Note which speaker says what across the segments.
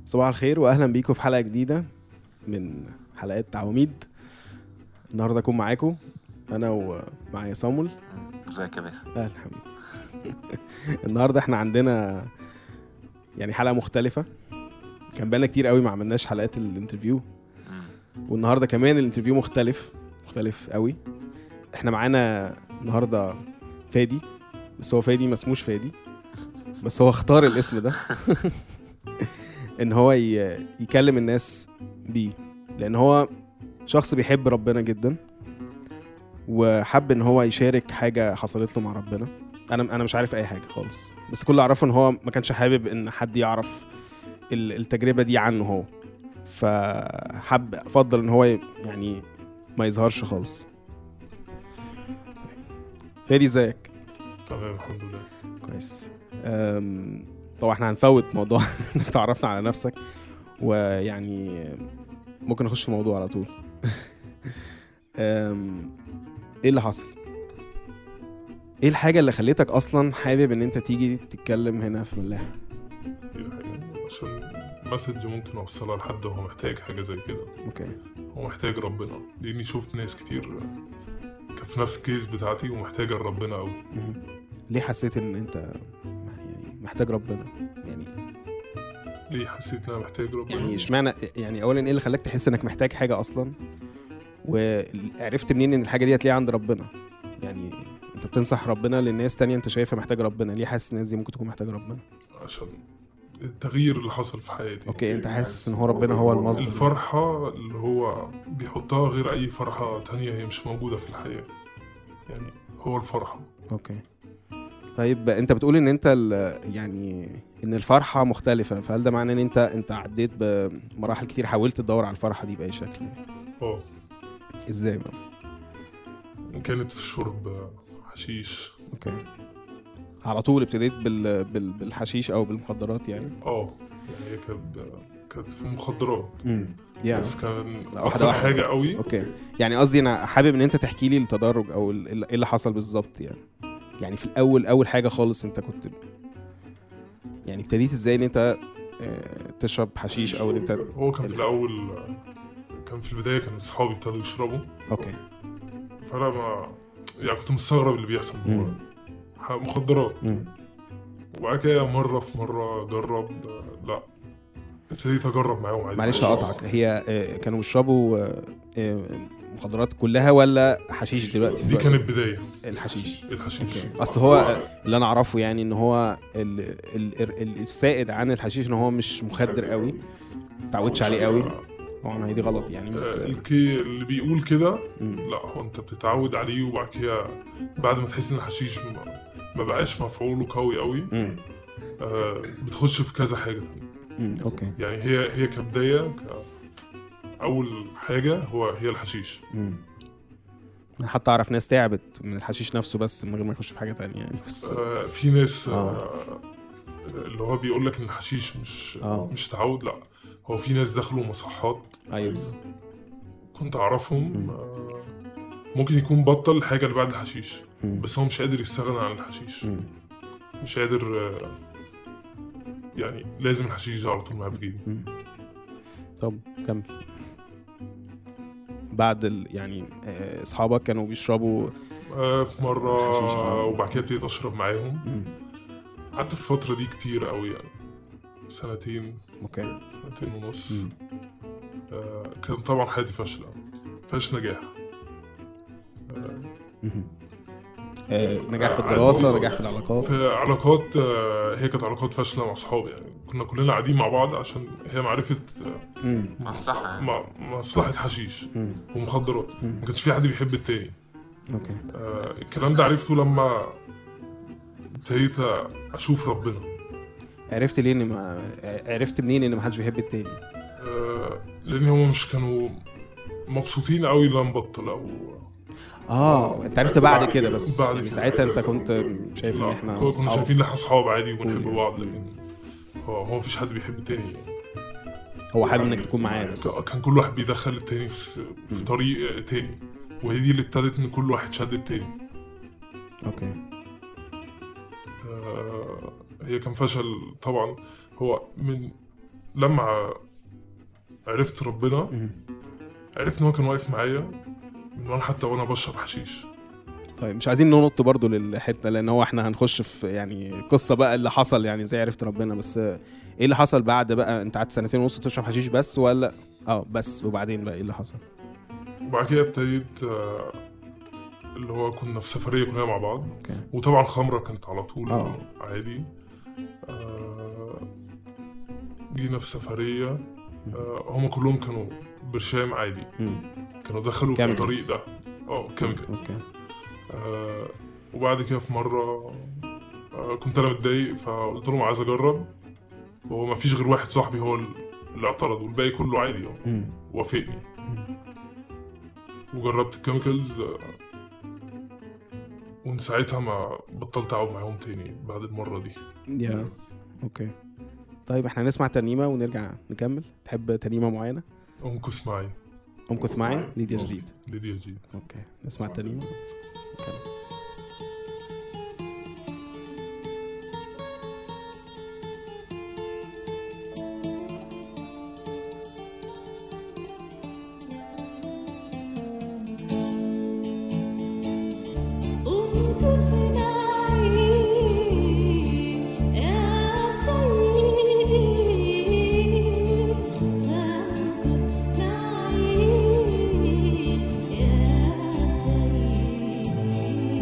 Speaker 1: صباح الخير واهلا بيكم في حلقه جديده من حلقات تعواميد النهارده اكون معاكم انا ومعايا صامول
Speaker 2: ازيك يا باسم
Speaker 1: اهلا حبيبي النهارده احنا عندنا يعني حلقه مختلفه كان بقالنا كتير قوي ما عملناش حلقات الانترفيو
Speaker 2: مم.
Speaker 1: والنهارده كمان الانترفيو مختلف مختلف قوي احنا معانا النهارده فادي بس هو فادي ما اسموش فادي بس هو اختار الاسم ده ان هو ي- يكلم الناس بيه لان هو شخص بيحب ربنا جدا وحب ان هو يشارك حاجه حصلت له مع ربنا انا انا مش عارف اي حاجه خالص بس كل اللي اعرفه ان هو ما كانش حابب ان حد يعرف ال- التجربه دي عنه هو فحب فضل ان هو ي- يعني ما يظهرش خالص فادي ازيك
Speaker 3: تمام الحمد لله
Speaker 1: كويس أم، طبعا احنا هنفوت موضوع انك تعرفنا على نفسك ويعني ممكن نخش في الموضوع على طول أم، ايه اللي حصل ايه الحاجه اللي خليتك اصلا حابب ان انت تيجي تتكلم هنا في ملاحه
Speaker 3: دي الحقيقة عشان مسج ممكن اوصلها لحد هو محتاج حاجة زي كده
Speaker 1: اوكي
Speaker 3: هو محتاج ربنا لاني شفت ناس كتير كان في نفس الكيس بتاعتي ومحتاجة ربنا قوي
Speaker 1: مهم. ليه حسيت ان انت يعني محتاج ربنا يعني
Speaker 3: ليه حسيت ان انا محتاج ربنا
Speaker 1: يعني اشمعنى يعني اولا ايه اللي خلاك تحس انك محتاج حاجه اصلا وعرفت منين ان الحاجه دي هتلاقيها عند ربنا يعني انت بتنصح ربنا للناس تانية انت شايفها محتاجه ربنا ليه حاسس الناس دي ممكن تكون محتاجه ربنا
Speaker 3: عشان التغيير اللي حصل في حياتي
Speaker 1: اوكي انت حاسس ان هو ربنا هو المصدر
Speaker 3: الفرحة اللي هو بيحطها غير أي فرحة تانية هي مش موجودة في الحياة يعني هو الفرحة
Speaker 1: اوكي طيب انت بتقول ان انت ال- يعني ان الفرحه مختلفه فهل ده معناه ان انت انت عديت بمراحل كتير حاولت تدور على الفرحه دي باي شكل
Speaker 3: اه
Speaker 1: ازاي بقى
Speaker 3: كانت في شرب حشيش
Speaker 1: اوكي على طول ابتديت بال... بال... بالحشيش او بالمخدرات يعني
Speaker 3: اه يعني هي كانت كانت في مخدرات
Speaker 1: امم يعني
Speaker 3: بس كان
Speaker 1: لا، واحدة
Speaker 3: اكتر
Speaker 1: واحدة.
Speaker 3: حاجه قوي
Speaker 1: اوكي يعني قصدي انا حابب ان انت تحكي لي التدرج او ال- ال- ايه اللي حصل بالظبط يعني يعني في الاول اول حاجه خالص انت كنت يعني ابتديت ازاي ان انت آه، تشرب حشيش او ان انت
Speaker 3: هو كان في الاول كان في البدايه كان اصحابي ابتدوا يشربوا
Speaker 1: اوكي
Speaker 3: فانا ما يعني كنت مستغرب اللي بيحصل هو
Speaker 1: مم.
Speaker 3: ح- مخدرات
Speaker 1: مم.
Speaker 3: وبعد كده مره في مره جرب لا ابتديت اجرب معاهم عادي
Speaker 1: معلش هقطعك هي آه، كانوا بيشربوا آه، آه، مخدرات كلها ولا حشيش دلوقتي
Speaker 3: دي كانت بدايه
Speaker 1: الحشيش
Speaker 3: الحشيش
Speaker 1: اوكي اصل هو اللي انا اعرفه يعني ان هو ال... ال... ال... السائد عن الحشيش ان هو مش مخدر قوي متعودش عليه قوي طبعا هي دي غلط يعني بس
Speaker 3: آه، الكي اللي بيقول كده
Speaker 1: مم.
Speaker 3: لا هو انت بتتعود عليه وبعد كده بعد ما تحس ان الحشيش ما, ما بقاش مفعوله قوي قوي
Speaker 1: مم.
Speaker 3: آه بتخش في كذا حاجه تانية.
Speaker 1: مم. اوكي
Speaker 3: يعني هي هي كبدايه ك اول حاجه هو هي الحشيش
Speaker 1: مم. انا حتى اعرف ناس تعبت من الحشيش نفسه بس من غير ما يخش في حاجه تانية يعني بس
Speaker 3: آه في ناس
Speaker 1: آه.
Speaker 3: آه اللي هو بيقول لك ان الحشيش مش
Speaker 1: آه.
Speaker 3: مش تعود لا هو في ناس دخلوا مصحات
Speaker 1: ايوه بالظبط
Speaker 3: كنت اعرفهم
Speaker 1: مم.
Speaker 3: آه ممكن يكون بطل الحاجه اللي بعد الحشيش
Speaker 1: مم.
Speaker 3: بس هو مش قادر يستغنى عن الحشيش
Speaker 1: مم.
Speaker 3: مش قادر آه، يعني لازم الحشيش على طول معاه في جيبه
Speaker 1: مم. طب كمل بعد ال... يعني آه، اصحابك كانوا بيشربوا
Speaker 3: آه، في مرة
Speaker 1: الحشيش، آه.
Speaker 3: وبعد كده ابتديت أشرب معاهم
Speaker 1: مم.
Speaker 3: قعدت في الفترة دي كتير قوي يعني سنتين
Speaker 1: اوكي
Speaker 3: سنتين ونص
Speaker 1: مم.
Speaker 3: آه، كان طبعا حياتي فاشلة فيهاش نجاح
Speaker 1: مم. آه، نجاح في
Speaker 3: آه،
Speaker 1: الدراسه
Speaker 3: بص،
Speaker 1: نجاح في العلاقات
Speaker 3: في علاقات آه، هي كانت علاقات فاشلة مع أصحابي يعني كنا كلنا قاعدين مع بعض عشان هي معرفة آه،
Speaker 1: مم.
Speaker 2: مصلحة يعني
Speaker 3: م- مصلحة حشيش
Speaker 1: مم.
Speaker 3: ومخدرات
Speaker 1: مم.
Speaker 3: ما كانش في حد بيحب التاني
Speaker 1: اوكي
Speaker 3: آه، الكلام ده عرفته لما ابتديت اشوف ربنا
Speaker 1: عرفت ليه ان ما عرفت منين ان ما حدش بيحب التاني
Speaker 3: آه، لان هم مش كانوا مبسوطين قوي لما بطل او
Speaker 1: اه انت عرفت بعد كده بس
Speaker 3: بعد
Speaker 1: يعني
Speaker 3: كده.
Speaker 1: ساعتها انت كنت شايف ان
Speaker 3: لا
Speaker 1: احنا
Speaker 3: كنا
Speaker 1: أصحاب.
Speaker 3: شايفين ان احنا اصحاب عادي وبنحب
Speaker 1: كل-
Speaker 3: بعض لكن هو هو مفيش حد بيحب التاني يعني.
Speaker 1: هو حابب انك تكون معاه بس
Speaker 3: كان كل واحد بيدخل التاني في, في طريق تاني وهي دي اللي ابتدت ان كل واحد شد التاني
Speaker 1: اوكي
Speaker 3: آه، هي كان فشل طبعا هو من لما عرفت ربنا
Speaker 1: مم.
Speaker 3: عرفت ان هو كان واقف معايا من وانا حتى وانا بشرب حشيش
Speaker 1: طيب مش عايزين ننط برضو للحته لان هو احنا هنخش في يعني قصه بقى اللي حصل يعني ازاي عرفت ربنا بس آه، ايه اللي حصل بعد بقى انت قعدت سنتين ونص تشرب حشيش بس ولا اه بس وبعدين بقى ايه اللي حصل
Speaker 3: وبعد كده ابتديت آه، اللي هو كنا في سفرية كلنا مع بعض
Speaker 1: اوكي
Speaker 3: وطبعا خمرة كانت على طول
Speaker 1: آه.
Speaker 3: عادي آه، جينا في سفرية آه، هما كلهم كانوا برشام عادي
Speaker 1: مم.
Speaker 3: كانوا دخلوا في
Speaker 1: Chemicals.
Speaker 3: الطريق ده اه كيميكال
Speaker 1: اوكي
Speaker 3: آه، وبعد كده في مرة آه، كنت أنا متضايق فقلت لهم عايز أجرب وهو ما فيش غير واحد صاحبي هو اللي اعترض والباقي كله عادي اه
Speaker 1: مم.
Speaker 3: وافقني وجربت الكيميكالز آه، ومن ساعتها ما بطلت أقعد معاهم تاني بعد المرة دي
Speaker 1: يا اوكي طيب احنا هنسمع ترنيمه ونرجع نكمل تحب ترنيمه معينه
Speaker 3: أنكس معي
Speaker 1: امكث معايا ليديا جديد
Speaker 3: ليديا جديد
Speaker 1: اوكي نسمع الترنيمه نكمل.
Speaker 4: امكث معي يا سيدي امكث معي يا سيدي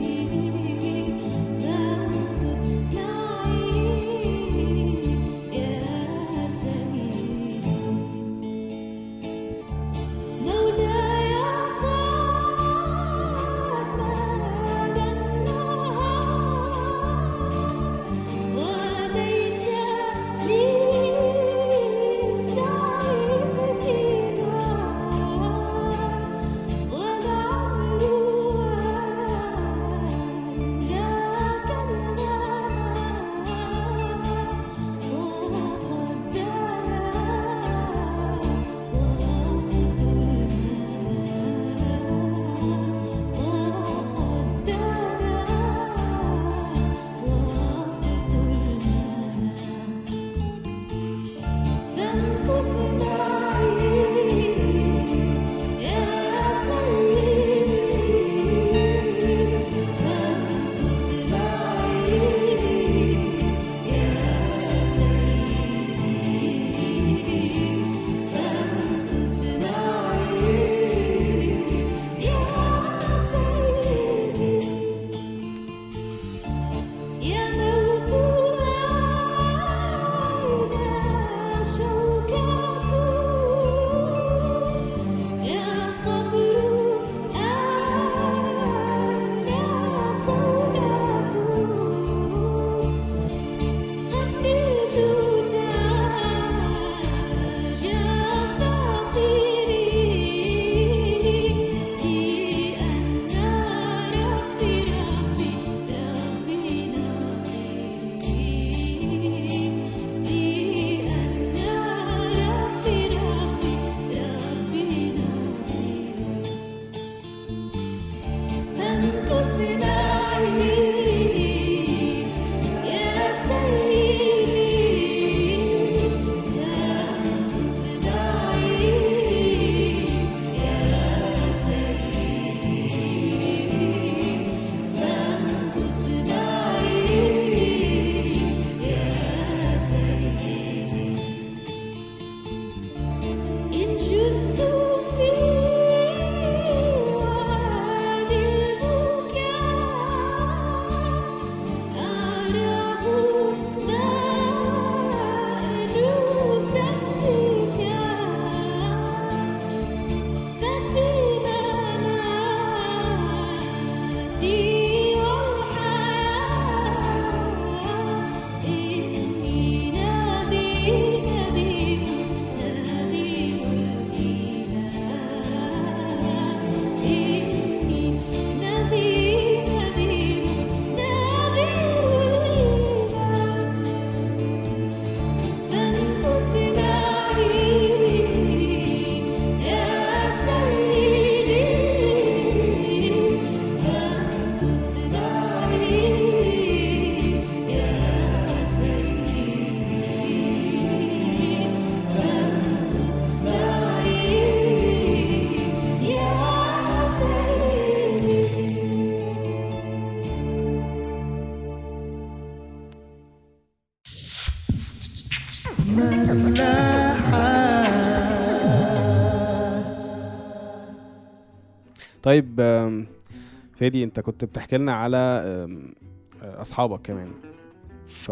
Speaker 1: طيب آم، فادي انت كنت بتحكي لنا على آم، آه، اصحابك كمان ف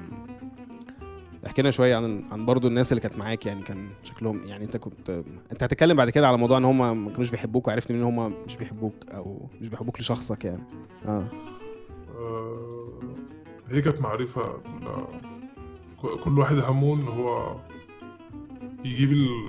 Speaker 1: احكي لنا شويه عن عن برضو الناس اللي كانت معاك يعني كان شكلهم يعني انت كنت انت هتتكلم بعد كده على موضوع ان هم ما كانوش بيحبوك وعرفت منين ان هم مش بيحبوك او مش بيحبوك لشخصك يعني اه
Speaker 3: آه، هي كانت معرفة كنا- ك- كل واحد همه إن هو يجيب ال-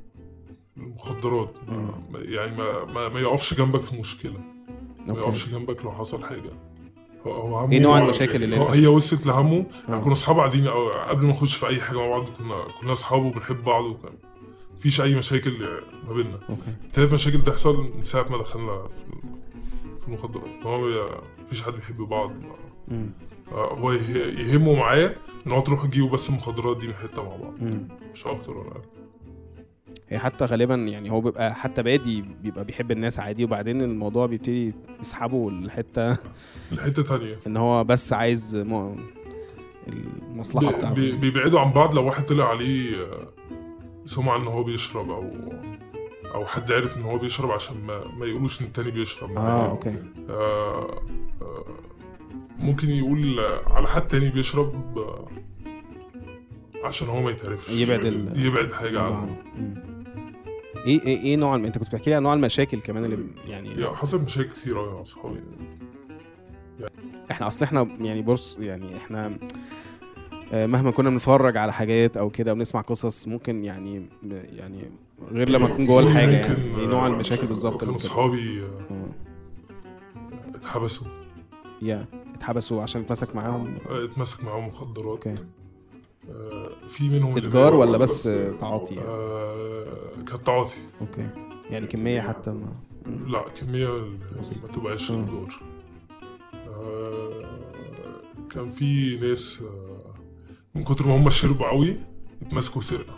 Speaker 3: المخدرات ما- ما- يعني ما, ما, ما يقفش جنبك في مشكلة ما
Speaker 1: اوكي
Speaker 3: يقفش جنبك لو حصل حاجة هو هو همه
Speaker 1: ايه نوع
Speaker 3: هو-
Speaker 1: المشاكل اللي
Speaker 3: هو
Speaker 1: انت
Speaker 3: هي وصلت لهمه
Speaker 1: آه.
Speaker 3: يعني كنا اصحاب قاعدين أو قبل ما نخش في اي حاجه مع بعض كنا كنا اصحاب وبنحب بعض وكان مفيش اي مشاكل ما بيننا
Speaker 1: اوكي
Speaker 3: ابتدت مشاكل تحصل من ساعه ما دخلنا في في المخدرات هو بي- مفيش حد بيحب بعض
Speaker 1: مم.
Speaker 3: آه، هو يه- يهمه معايا ان هو تروح تجيبوا بس المخدرات دي من حته مع بعض
Speaker 1: مم.
Speaker 3: مش اكتر ولا اقل
Speaker 1: هي حتى غالبا يعني هو بيبقى حتى بادي بيبقى بيحب الناس عادي وبعدين الموضوع بيبتدي يسحبه لحته
Speaker 3: لحته تانية
Speaker 1: ان هو بس عايز م... المصلحه
Speaker 3: بي- بي-
Speaker 1: بتاعته
Speaker 3: بيبعدوا عن بعض لو واحد طلع عليه آه، سمعة ان هو بيشرب او او حد عرف ان هو بيشرب عشان ما, ما يقولوش ان التاني بيشرب
Speaker 1: اه اوكي
Speaker 3: آه، آه، ممكن يقول على حد تاني بيشرب آه، عشان هو ما يتعرفش
Speaker 1: يبعد ال-
Speaker 3: يبعد حاجة عنه
Speaker 1: مم. ايه ايه ايه نوع الم... انت كنت بتحكي لي عن نوع المشاكل كمان اللي يعني
Speaker 3: يعني حصل مشاكل كتير أوي مع أصحابي
Speaker 1: احنا اصل احنا يعني بص يعني احنا آه، مهما كنا بنتفرج على حاجات او كده ونسمع قصص ممكن يعني يعني غير لما نكون جوه الحاجه يعني
Speaker 3: ممكن،
Speaker 1: ايه نوع
Speaker 3: آه،
Speaker 1: المشاكل بالظبط
Speaker 3: كانوا
Speaker 1: اللي كده؟
Speaker 3: أصحابي آه،
Speaker 1: آه.
Speaker 3: اتحبسوا
Speaker 1: يا اتحبسوا عشان اتمسك معاهم
Speaker 3: آه، اتمسك معاهم مخدرات
Speaker 1: اوكي
Speaker 3: آه، في منهم اللي
Speaker 1: اتجار
Speaker 3: بيقعد
Speaker 1: ولا بس تعاطي يعني؟
Speaker 3: آه، كانت تعاطي
Speaker 1: اوكي يعني كميه حتى ما مم.
Speaker 3: لا كمية
Speaker 1: بسيطة.
Speaker 3: ما تبقاش
Speaker 1: آه.
Speaker 3: الدور آه، كان في ناس آه، من كتر ما هم شربوا قوي اتمسكوا سرقة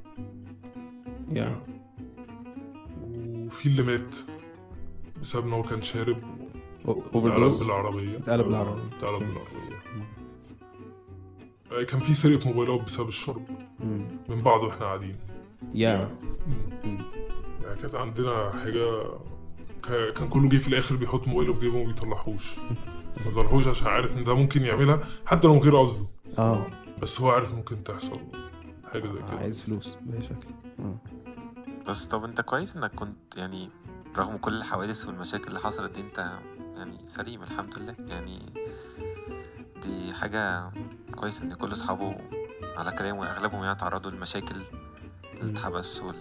Speaker 1: يا
Speaker 3: وفي اللي مات بسبب ان هو كان شارب
Speaker 1: اوفر
Speaker 3: اتقلب
Speaker 1: دوز
Speaker 3: بالعربية
Speaker 1: اتقلب بالعربية.
Speaker 3: اتقلب بالعربية آه، كان في سرقة موبايلات بسبب الشرب من بعض واحنا قاعدين
Speaker 1: يا
Speaker 3: مم.
Speaker 1: مم.
Speaker 3: يعني كانت عندنا حاجة ك- كان كله جه في الآخر بيحط موبايله في جيبه وما بيطلعهوش ما بيطلعهوش عشان عارف إن ده ممكن يعملها حتى لو من غير قصده
Speaker 1: اه
Speaker 3: بس هو عارف ممكن تحصل حاجة زي كده
Speaker 1: عايز فلوس بأي شكل اه
Speaker 2: بس طب انت كويس انك كنت يعني رغم كل الحوادث والمشاكل اللي حصلت دي انت يعني سليم الحمد لله يعني دي حاجة كويس ان كل اصحابه على كلامه اغلبهم يعني تعرضوا لمشاكل الاتحبس وال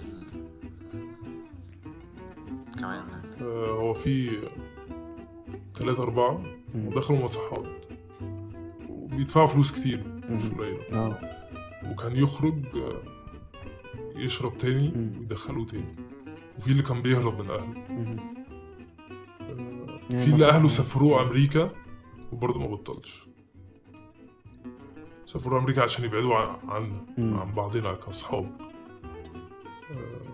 Speaker 2: كمان
Speaker 3: آه، هو في ثلاثة أربعة
Speaker 1: مم.
Speaker 3: ودخلوا مصحات وبيدفعوا فلوس كتير مش
Speaker 1: مم.
Speaker 3: قليلة
Speaker 1: اه
Speaker 3: وكان يخرج آه، يشرب تاني
Speaker 1: مم.
Speaker 3: ويدخلوه تاني وفي اللي كان بيهرب من أهله
Speaker 1: مم.
Speaker 3: آه،
Speaker 1: يعني
Speaker 3: في اللي
Speaker 1: مصلحة.
Speaker 3: أهله سافروه أمريكا وبرضه ما بطلش سافروا أمريكا عشان يبعدوا عن عنا
Speaker 1: مم.
Speaker 3: عن بعضنا كأصحاب آه،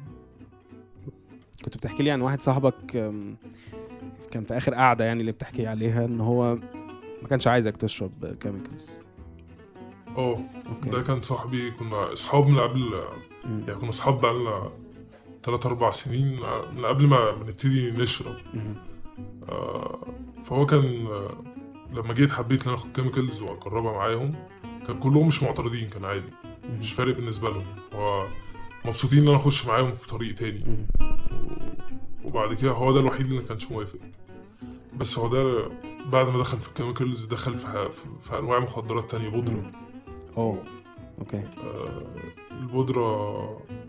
Speaker 1: كنت بتحكي لي عن واحد صاحبك أم، كان في اخر قعده يعني اللي بتحكي عليها ان هو ما كانش عايزك تشرب كيميكالز
Speaker 3: اه
Speaker 1: اوكي
Speaker 3: ده كان صاحبي كنا اصحاب من قبل
Speaker 1: مم.
Speaker 3: يعني كنا اصحاب بقالنا تلات اربع سنين من قبل ما ما نبتدي نشرب
Speaker 1: مم.
Speaker 3: آه، فهو كان آه، لما جيت حبيت ان انا اخد كيميكالز واجربها معاهم كان كلهم مش معترضين كان عادي
Speaker 1: مم.
Speaker 3: مش فارق بالنسبه لهم هو مبسوطين ان انا اخش معاهم في طريق تاني
Speaker 1: مم.
Speaker 3: و- وبعد كده هو ده الوحيد اللي ما كانش موافق بس هو ده بعد ما دخل في الكيميكالز دخل في, في, في انواع مخدرات تانية بودرة
Speaker 1: مم. اوه اوكي
Speaker 3: آه، البودرة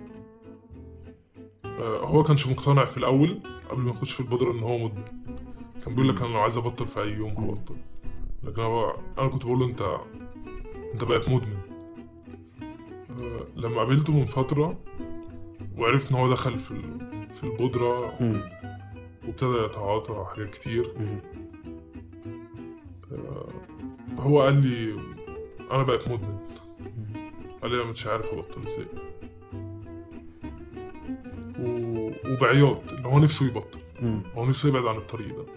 Speaker 3: آه، هو كانش مقتنع في الأول قبل ما يخش في البودرة إن هو مدمن كان بيقول لك أنا لو عايز أبطل في أي يوم هبطل لكن هو أنا كنت بقول له أنت أنت بقيت مدمن آه، لما قابلته من فترة وعرفت إن هو دخل في ال- في البودرة
Speaker 1: مم.
Speaker 3: وابتدى يتعاطى حاجات كتير
Speaker 1: مم.
Speaker 3: هو قال لي أنا بقيت مدمن
Speaker 1: مم.
Speaker 3: قال لي أنا مش عارف أبطل إزاي و... وبعياط اللي هو نفسه يبطل
Speaker 1: مم.
Speaker 3: هو نفسه يبعد عن الطريق ده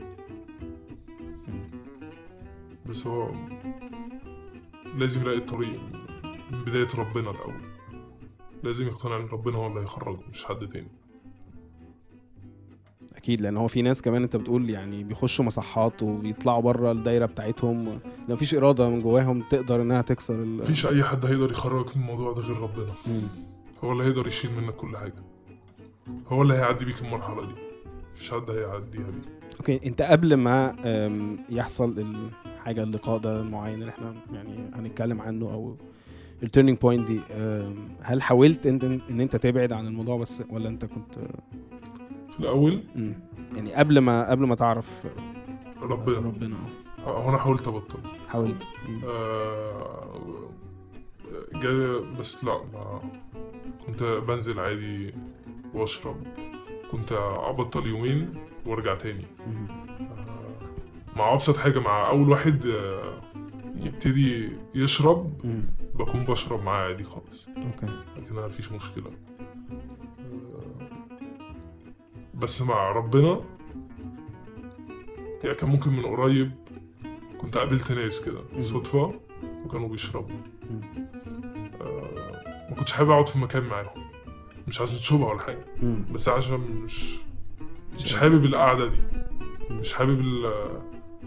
Speaker 3: بس هو لازم يلاقي الطريق من بداية ربنا الأول لازم يقتنع إن ربنا هو اللي هيخرجه مش حد تاني
Speaker 1: اكيد لان هو في ناس كمان انت بتقول يعني بيخشوا مصحات وبيطلعوا بره الدايره بتاعتهم لو مفيش اراده من جواهم تقدر انها تكسر ال
Speaker 3: مفيش اي حد هيقدر يخرجك من الموضوع ده غير ربنا
Speaker 1: مم.
Speaker 3: هو اللي هيقدر يشيل منك كل حاجه هو اللي هيعدي بيك المرحله دي مفيش حد هيعديها بيك
Speaker 1: اوكي انت قبل ما أم، يحصل الحاجه اللقاء ده المعين اللي احنا يعني هنتكلم عنه او التيرنينج بوينت دي أم، هل حاولت انت ان انت تبعد عن الموضوع بس ولا انت كنت
Speaker 3: في الاول
Speaker 1: مم. يعني قبل ما قبل ما تعرف
Speaker 3: ربنا
Speaker 1: ربنا
Speaker 3: هو انا حاولت ابطل
Speaker 1: حاولت مم.
Speaker 3: آه، جا بس لا ما كنت بنزل عادي واشرب كنت ابطل يومين وارجع تاني
Speaker 1: مم.
Speaker 3: آه، مع ابسط حاجه مع اول واحد آه، يبتدي يشرب
Speaker 1: مم.
Speaker 3: بكون بشرب معاه عادي خالص
Speaker 1: اوكي
Speaker 3: لكن ما فيش مشكله آه، بس مع ربنا يعني كان ممكن من قريب كنت قابلت ناس كده
Speaker 1: مم.
Speaker 3: صدفه وكانوا بيشربوا
Speaker 1: مم.
Speaker 3: آه، ما كنتش حابب اقعد في مكان معاهم مش عشان شبهه ولا حاجه
Speaker 1: مم.
Speaker 3: بس عشان مش مش حابب القعده دي مش حابب ال-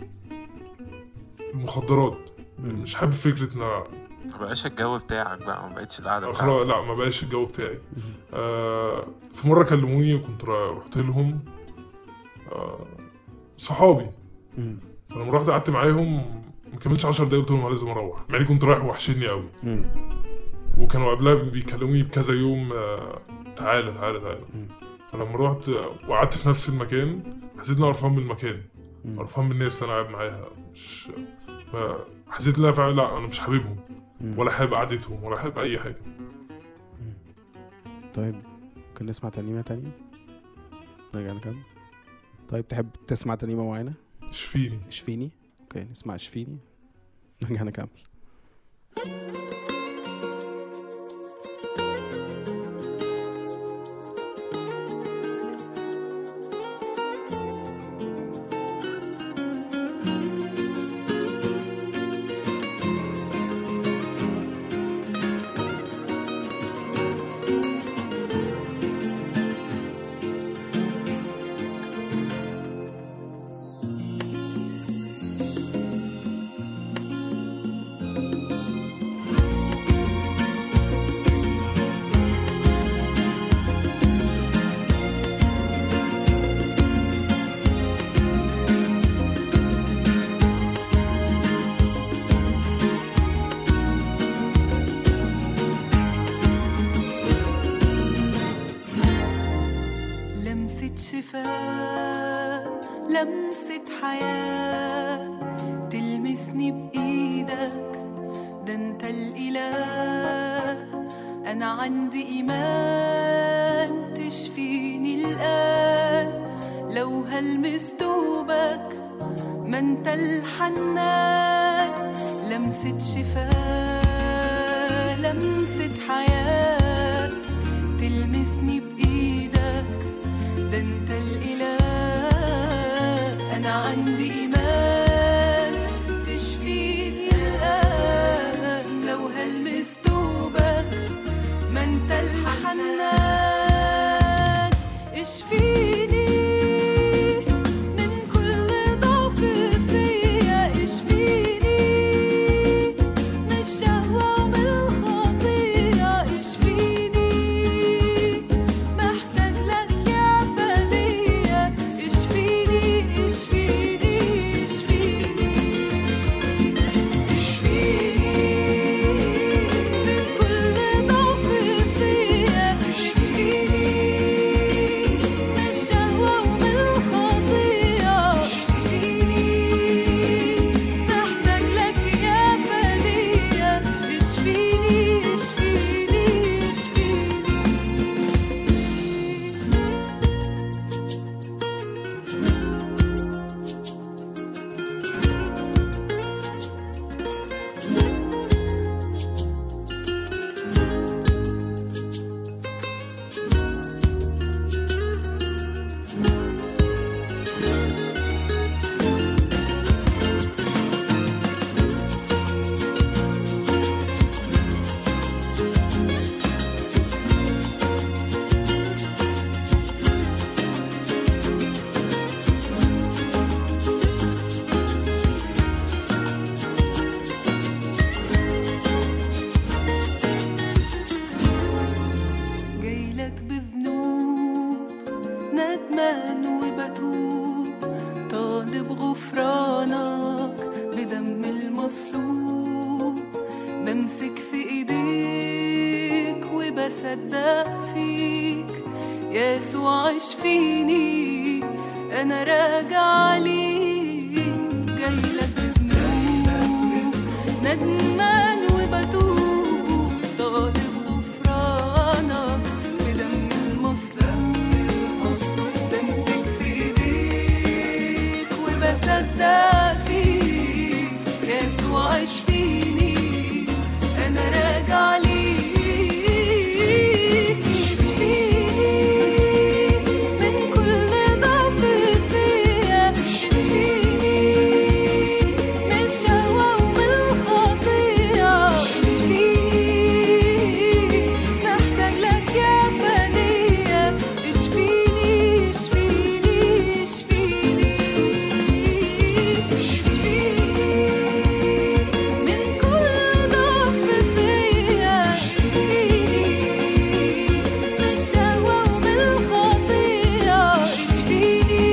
Speaker 3: المخدرات
Speaker 1: مم.
Speaker 3: مش حابب فكره ان أنا
Speaker 2: ما بقاش الجو بتاعك بقى ما بقتش القعده
Speaker 3: خلاص
Speaker 2: بتاعتك
Speaker 3: لا ما بقاش الجو بتاعي آه في مره كلموني وكنت را- رحت لهم آه صحابي
Speaker 1: مم.
Speaker 3: فلما رحت قعدت معاهم ما كملتش 10 دقايق قلت لهم انا لازم اروح مع اني كنت رايح وحشني قوي
Speaker 1: مم.
Speaker 3: وكانوا قبلها بيكلموني بكذا يوم آه تعالى تعالى تعالى
Speaker 1: مم.
Speaker 3: فلما رحت وقعدت في نفس المكان حسيت ان انا قرفان من المكان
Speaker 1: مم.
Speaker 3: قرفان من الناس اللي انا قاعد معاها مش ما- حسيت ان انا فعلا لا انا مش حاببهم
Speaker 1: مم.
Speaker 3: ولا حابب قعدتهم ولا حابب اي حاجه
Speaker 1: طيب ممكن نسمع ترنيمة تانية نرجع نكمل طيب تحب تسمع ترنيمة معينة
Speaker 3: اشفيني
Speaker 1: اشفيني اوكي نسمع اشفيني نرجع نكمل
Speaker 5: لمسة شفاء لمسة حياة تلمسني بإيدك ده انت الإله أنا عندي إيمان تشفيني الآن لو هلمس دوبك ما انت الحنان لمسة شفاء لمسة حياة تلمسني بإيدك ده انت الإله أنا عندي إيمان تشفيني الآن لو هلمس دوبك ما انت الحنان اشفيني من كل ضعف فيا اشفيني من الشهوة ومن الخطية اشفيني محتاج لك يا فدية اشفيني اشفيني اشفيني اشفيني من كل ضعف فيا اشفيني من وبصدق فيك يسوع اشفيني انا راجع ليك جاي لك بذنوب ندمان وبتوب طالب غفرانك بدم المصلوب بمسك في ايديك وبصدق فيك يسوع اشفيني انا راجع ليك اشفيني من كل ضعف فيا اشفيني من الشهوة ومن الخطية اشفيني محتاج لك يا فدية اشفيني اشفيني اشفيني اشفيني من كل ضعف فيا اشفيني من الشهوة ومن الخطية اشفيني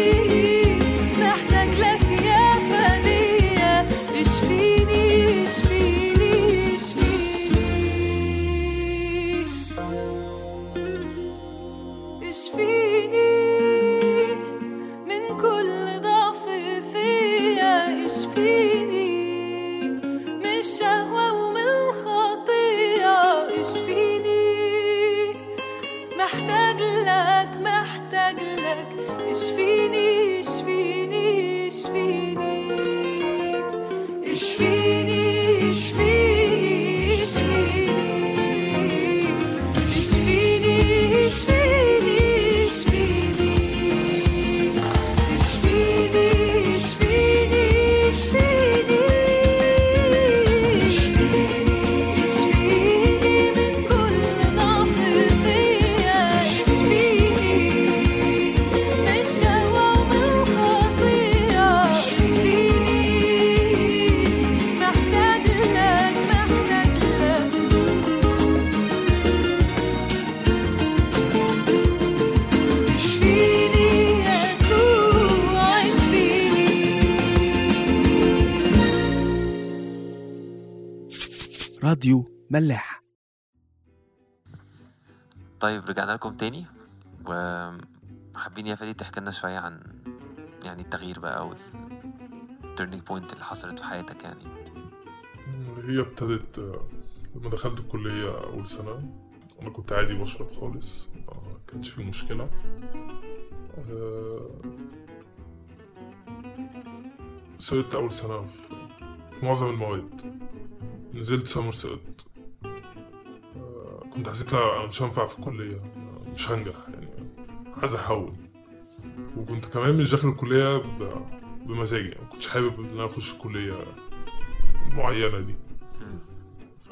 Speaker 5: محتاج لك يا فدية اشفيني اشفيني اشفيني اشفيني من كل ضعف فيا اشفيني من الشهوة ومن الخطية اشفيني محتاج لك محتاج لك اشفيني اشفيني اشفيني اشفيني اشفيني اشفيني اشفيني اشفيني اشفيني اشفيني اشفيني اشفيني اشفيني من كل ضعف فيا اشفيني من الشهوة ومن الخطية اشفيني محتاج لك محتاج لك اشفيني يسوع اشفيني
Speaker 1: راديو ملاح
Speaker 2: طيب رجعنا لكم تاني وحابين يا فادي تحكي لنا شوية عن يعني التغيير بقى أو التيرنينج بوينت اللي حصلت في حياتك يعني
Speaker 3: هي ابتدت آه، لما دخلت الكلية أول سنة أنا كنت عادي بشرب خالص ما كانش في مشكلة آه، سقطت أول سنة في في معظم المواد نزلت سمر سقطت آه، كنت حسيت لا أنا مش هنفع في الكلية آه، مش هنجح يعني عايز أحول وكنت كمان مش داخل الكلية ب- بمزاجي يعني كنتش حابب إن أنا أخش الكلية المعينة دي
Speaker 2: مم.
Speaker 3: ف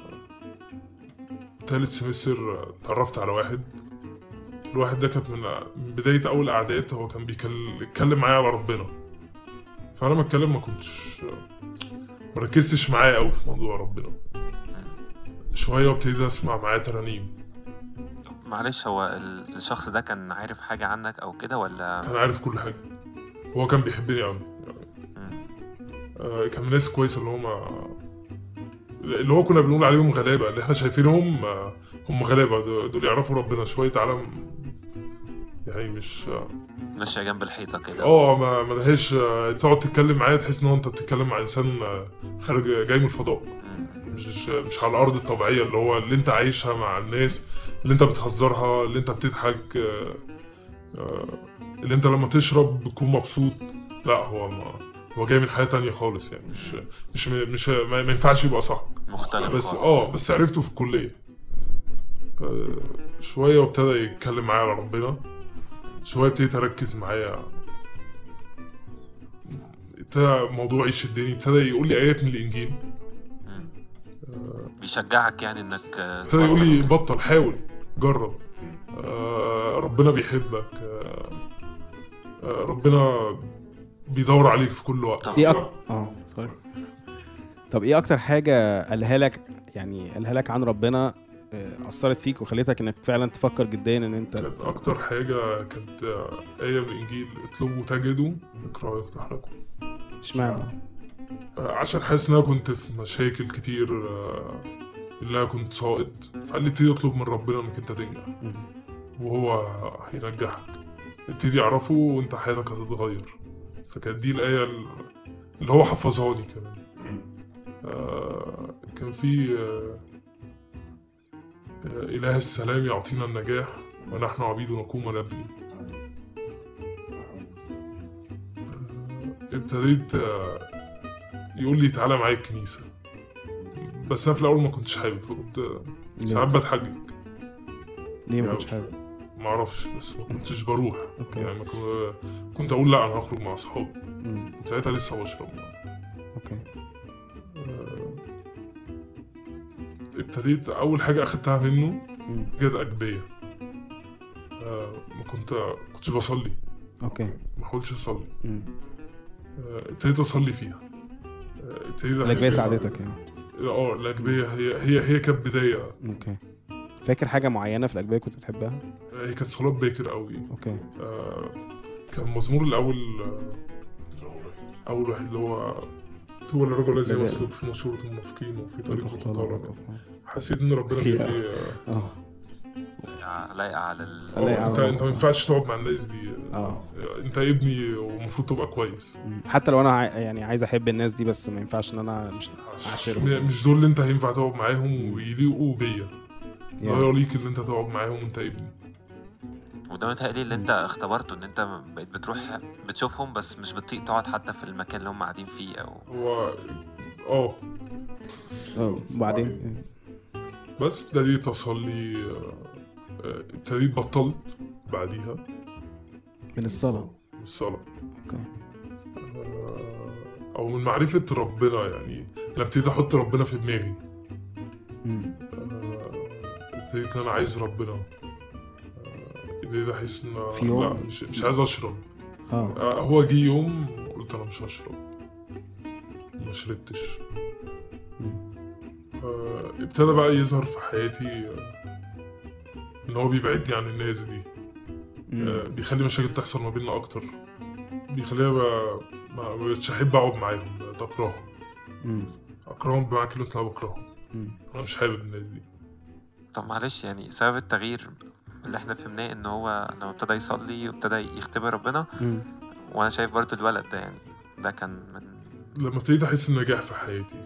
Speaker 3: تالت سمستر اتعرفت على واحد الواحد ده كانت من من بداية أول قعدات هو كان بيكل- بيتكلم معايا على ربنا فأنا ما اتكلم ما كنتش ما ركزتش معاه أوي في موضوع ربنا شوية وابتديت أسمع معاه ترانيم
Speaker 2: معلش هو ال- الشخص ده كان عارف حاجة عنك أو كده ولا
Speaker 3: كان عارف كل حاجة هو كان بيحبني أوي
Speaker 2: مم.
Speaker 3: آه، كان من ناس كويسة اللي هما اللي هو كنا بنقول عليهم غلابة اللي احنا شايفينهم آه، هم غلابة دول دول يعرفوا ربنا شوية عالم يعني مش
Speaker 2: ماشية جنب الحيطة كده
Speaker 3: اه ما ما لهاش آه، تقعد تتكلم معاه تحس ان هو انت بتتكلم مع انسان آه، خارج جاي من الفضاء
Speaker 2: مم.
Speaker 3: مش مش على الارض الطبيعيه اللي هو اللي انت عايشها مع الناس اللي انت بتهزرها اللي انت بتضحك آه، آه، اللي انت لما تشرب بتكون مبسوط لا هو ما هو جاي من حياه تانية خالص يعني مش مش مش ما, ما ينفعش يبقى صاحب
Speaker 2: مختلف
Speaker 3: بس
Speaker 2: خالص.
Speaker 3: اه بس عرفته في الكليه آه، شويه وابتدى يتكلم معايا على ربنا شويه ابتديت اركز معايا ابتدى موضوع يشدني ابتدى يقول لي ايات من الانجيل
Speaker 2: مم. بيشجعك يعني انك آه،
Speaker 3: ابتدى يقول لي
Speaker 2: تبطل.
Speaker 3: بطل حاول جرب آه ربنا بيحبك آه آه ربنا بيدور عليك في كل وقت
Speaker 1: ايه أك... اه سوري طب ايه اكتر حاجه قالها لك يعني قالها لك عن ربنا آه، اثرت فيك وخلتك انك فعلا تفكر جديا ان انت
Speaker 3: كانت اكتر حاجه كانت آه، ايه من الانجيل اطلبوا تجدوا اقرأوا يفتح لكم
Speaker 1: اشمعنى
Speaker 3: آه، عشان حاسس ان انا كنت في مشاكل كتير آه، اللي انا كنت ساقط فقال لي ابتدي اطلب من ربنا انك انت تنجح
Speaker 1: مم.
Speaker 3: وهو هينجحك ابتدي اعرفه وانت حياتك هتتغير فكانت دي الآية ال- اللي هو حفظها لي كمان آه كان في آه آه إله السلام يعطينا النجاح ونحن عبيد نقوم ونبني آه ابتديت آه يقول لي تعالى معايا الكنيسة بس أنا في الأول ما كنتش حابب كنت ساعات
Speaker 1: ليه,
Speaker 3: بتحجج
Speaker 1: ليه ما
Speaker 3: يعني-
Speaker 1: كنتش حابب
Speaker 3: ما اعرفش بس ما كنتش بروح
Speaker 1: اوكي
Speaker 3: يعني ما كنت- كنت اقول لا انا هخرج مع اصحابي
Speaker 1: مم.
Speaker 3: كنت ساعتها لسه بشرب
Speaker 1: اوكي
Speaker 3: آه، ابتديت اول حاجه اخدتها منه
Speaker 1: مم.
Speaker 3: جد اجبيه آه، ما كنت كنتش بصلي
Speaker 1: اوكي
Speaker 3: ما حاولتش اصلي
Speaker 1: مم.
Speaker 3: آه، ابتديت اصلي فيها آه، ابتديت أحس-
Speaker 1: الاجبيه ساعدتك يعني
Speaker 3: اه الاجبيه هي هي هي كانت بدايه
Speaker 1: اوكي فاكر حاجه معينه في الاجبيه كنت بتحبها
Speaker 3: آه، هي كانت صلاه باكر قوي
Speaker 1: اوكي
Speaker 3: آه، كان مزمور الاول آه، اول واحد اللي هو هو الرجل الذي
Speaker 1: بدأ.
Speaker 3: يسلك في مشورة المنافقين وفي طريق
Speaker 1: الخطى
Speaker 3: الخطارة حسيت ان ربنا
Speaker 1: هي-
Speaker 3: بيقول لي آه،
Speaker 1: اه
Speaker 2: لايقة على ال
Speaker 1: لايقة
Speaker 3: آه،
Speaker 1: على
Speaker 3: انت انت ما ينفعش تقعد مع الناس دي
Speaker 1: اه
Speaker 3: آه، انت ابني ومفروض تبقى كويس
Speaker 1: مم. حتى لو انا عاي- يعني عايز احب الناس دي بس ما ينفعش ان انا مش أعاشرهم.
Speaker 3: م- مش دول اللي انت هينفع تقعد معاهم ويليقوا بيا لا
Speaker 1: يعني
Speaker 3: يليق ان انت تقعد معاهم وانت ابني
Speaker 2: وده متهيألي اللي انت اختبرته ان انت بقيت بتروح بتشوفهم بس مش بتطيق تقعد حتى في المكان اللي هم قاعدين فيه او
Speaker 3: هو اه
Speaker 1: اه وبعدين
Speaker 3: بس ابتديت اصلي آه، آه، ابتديت بطلت بعديها
Speaker 1: من الصلاه
Speaker 3: الصلاة
Speaker 1: اوكي
Speaker 3: آه، او من معرفة ربنا يعني لما ابتديت احط ربنا في دماغي
Speaker 1: مم.
Speaker 3: آه، ابتديت ان انا عايز ربنا آه، ابتديت احس ان
Speaker 1: في يوم-
Speaker 3: لا مش, مش عايز اشرب
Speaker 1: اه
Speaker 3: آه، هو جه يوم قلت انا مش هشرب ما شربتش
Speaker 1: مم.
Speaker 3: آه، ابتدى بقى يظهر في حياتي آه، ان هو بيبعدني عن الناس دي
Speaker 1: مم.
Speaker 3: آه، بيخلي مشاكل تحصل ما بيننا اكتر بيخليها بقى ما ما بقتش احب اقعد معاهم بقيت اكرههم
Speaker 1: مم.
Speaker 3: اكرههم بمعنى كلمه انا بكرههم
Speaker 1: مم.
Speaker 3: انا مش حابب الناس دي
Speaker 2: طب معلش يعني سبب التغيير اللي احنا فهمناه ان هو لما ابتدى يصلي وابتدى يختبر ربنا
Speaker 1: مم.
Speaker 2: وانا شايف برضو الولد ده يعني ده كان من
Speaker 3: لما ابتديت احس النجاح في حياتي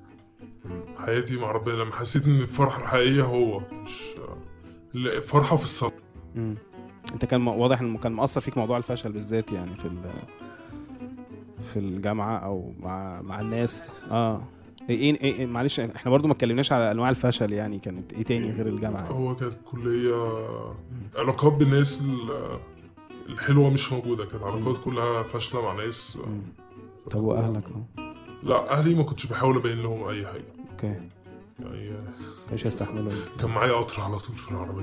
Speaker 3: حياتي مع ربنا لما حسيت ان الفرحه الحقيقيه هو مش لا، فرحه في الصلاه
Speaker 1: مم. انت كان م- واضح انه كان مأثر فيك موضوع الفشل بالذات يعني في ال- في الجامعه او مع مع الناس اه ايه ايه, إيه, إيه معلش احنا برضو ما اتكلمناش على انواع الفشل يعني كانت ايه تاني غير الجامعه
Speaker 3: هو كانت كليه علاقات بالناس ال- الحلوه مش موجوده كانت علاقات كلها فاشله مع ناس
Speaker 1: مم. طب واهلك اه
Speaker 3: لا اهلي ما كنتش بحاول ابين لهم اي حاجه
Speaker 1: اوكي
Speaker 3: يعني
Speaker 1: مش هيستحملوا يمكن.
Speaker 3: كان معايا قطر على طول في العربيه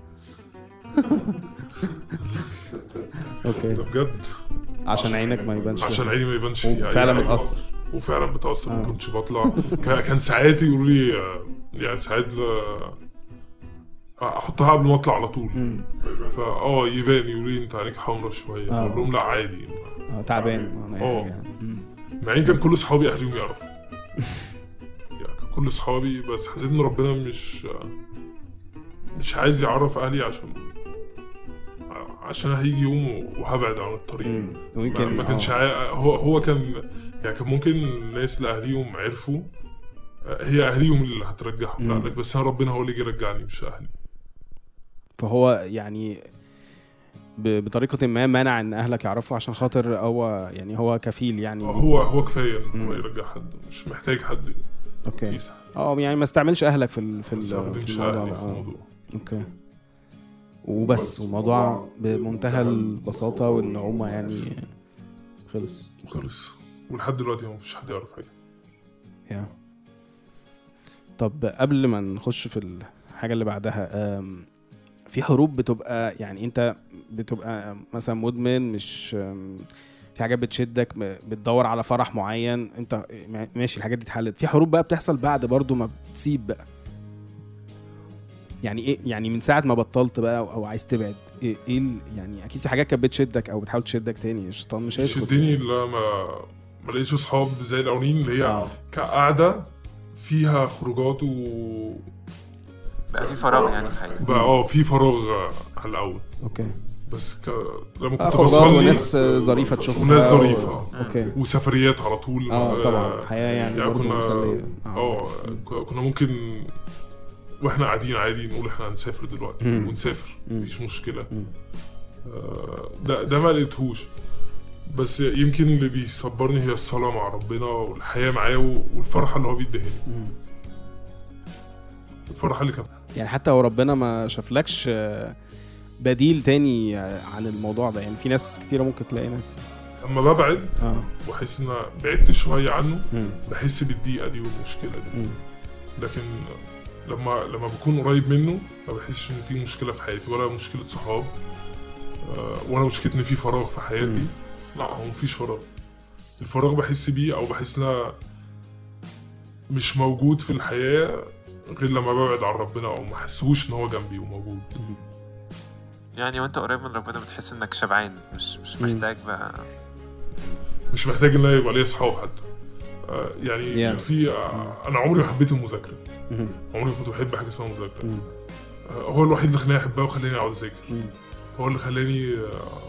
Speaker 1: اوكي
Speaker 3: ده بجد
Speaker 1: عشان عينك ما يبانش
Speaker 3: عشان عيني ما يبانش فيها أي
Speaker 1: وفعلا
Speaker 3: حاجة.
Speaker 1: بتأثر
Speaker 3: وفعلا بتأثر ما
Speaker 1: آه.
Speaker 3: كنتش بطلع كان كان ساعات يقولوا لي آه، يعني ساعات آه، احطها قبل ما اطلع على طول
Speaker 1: مم.
Speaker 3: فا اه يبان يقولوا لي انت عينيك حمرا شويه
Speaker 1: آه.
Speaker 3: اقول لهم لا عادي
Speaker 1: اه تعبان انا
Speaker 3: آه.
Speaker 1: يعني. مم.
Speaker 3: مع ان كان كل اصحابي اهليهم يعرفوا يعني كان كل اصحابي بس حسيت ان ربنا مش آه، مش عايز يعرف اهلي عشان عشان هيجي يوم وهبعد عن الطريق
Speaker 1: مم.
Speaker 3: ما,
Speaker 1: ويمكن
Speaker 3: ما كانش
Speaker 1: آه.
Speaker 3: عا... هو هو كان يعني كان ممكن الناس اللي اهليهم عرفوا آه، هي اهليهم اللي هترجعهم
Speaker 1: مم.
Speaker 3: لا لك بس انا ربنا هو اللي يجي يرجعني مش اهلي
Speaker 1: فهو يعني ب- بطريقة ما منع ان اهلك يعرفوا عشان خاطر هو يعني هو كفيل يعني
Speaker 3: هو هو كفايه ان هو
Speaker 1: مم.
Speaker 3: يرجع حد مش محتاج حد
Speaker 1: اوكي
Speaker 3: يسعى
Speaker 1: اه يعني ما استعملش اهلك في ال في, ال
Speaker 3: بس
Speaker 1: في
Speaker 3: مش
Speaker 1: الموضوع
Speaker 3: اهلي
Speaker 1: ده
Speaker 3: في
Speaker 1: اه
Speaker 3: الموضوع
Speaker 1: اوكي وبس والموضوع بمنتهى البساطة وان هما يعني خلص
Speaker 3: وخلص ولحد دلوقتي ما فيش حد يعرف حاجه
Speaker 1: يا طب قبل ما نخش في الحاجة اللي بعدها أم، في حروب بتبقى يعني انت بتبقى مثلا مدمن مش أم، في حاجات بتشدك م- بتدور على فرح معين انت ما- ماشي الحاجات دي اتحلت في حروب بقى بتحصل بعد برضو ما بتسيب بقى يعني ايه يعني من ساعة ما بطلت بقى او, أو عايز تبعد ايه, إيه ال- يعني اكيد في حاجات كانت بتشدك او بتحاول تشدك تاني الشيطان مش هيسكت
Speaker 3: شدني اللي أنا ما ما لقيتش اصحاب زي الاولين اللي هي
Speaker 1: آه.
Speaker 3: كقعده فيها خروجات و
Speaker 2: بقى في فراغ يعني في حياتك
Speaker 3: بقى اه في فراغ آه، على الاول
Speaker 1: اوكي
Speaker 3: بس ك... لما
Speaker 1: آه،
Speaker 3: كنت
Speaker 1: خروجات
Speaker 3: بصلي
Speaker 1: وناس آه، ظريفه تشوفها
Speaker 3: وناس
Speaker 1: و-
Speaker 3: ظريفه
Speaker 1: اوكي
Speaker 3: وسفريات على طول
Speaker 1: اه طبعا حياه يعني برضه
Speaker 3: كنا
Speaker 1: مسليه
Speaker 3: اه ك- كنا ممكن واحنا قاعدين عادي نقول احنا هنسافر دلوقتي
Speaker 1: مم.
Speaker 3: ونسافر
Speaker 1: مم.
Speaker 3: مفيش مشكله
Speaker 1: مم.
Speaker 3: آه، ده ده ما لقيتهوش بس يمكن اللي بيصبرني هي الصلاة مع ربنا والحياة معاه و- والفرحة اللي هو بيديها لي
Speaker 1: مم.
Speaker 3: الفرحة اللي كانت
Speaker 1: يعني حتى لو ربنا ما شافلكش آه، بديل تاني آه، عن الموضوع ده يعني في ناس كتيره ممكن تلاقي ناس
Speaker 3: اما ببعد
Speaker 1: اه
Speaker 3: واحس ان أنا بعدت شوية عنه
Speaker 1: مم.
Speaker 3: بحس بالضيقة دي والمشكلة دي
Speaker 1: مم.
Speaker 3: لكن لما لما بكون قريب منه ما بحسش ان في مشكلة في حياتي ولا مشكلة صحاب آه، ولا مشكلة ان في فراغ في حياتي
Speaker 1: مم.
Speaker 3: لا هو مفيش فراغ الفراغ بحس بيه او بحس ان أنا مش موجود في الحياة غير لما ببعد عن ربنا او ما احسوش ان هو جنبي وموجود
Speaker 1: مم.
Speaker 2: يعني وانت قريب من ربنا بتحس انك شبعان مش مش
Speaker 1: مم.
Speaker 2: محتاج بقى
Speaker 3: مش محتاج ان أنا يبقى ليا اصحاب حتى آه، يعني
Speaker 1: Yeah.
Speaker 3: كان في آه، انا عمري ما حبيت المذاكرة
Speaker 1: مم.
Speaker 3: عمري ما كنت بحب حاجة اسمها مذاكرة
Speaker 1: مم.
Speaker 3: آه، هو الوحيد اللي خلاني احبها وخلاني اقعد اذاكر
Speaker 1: مم.
Speaker 3: هو اللي خلاني آه،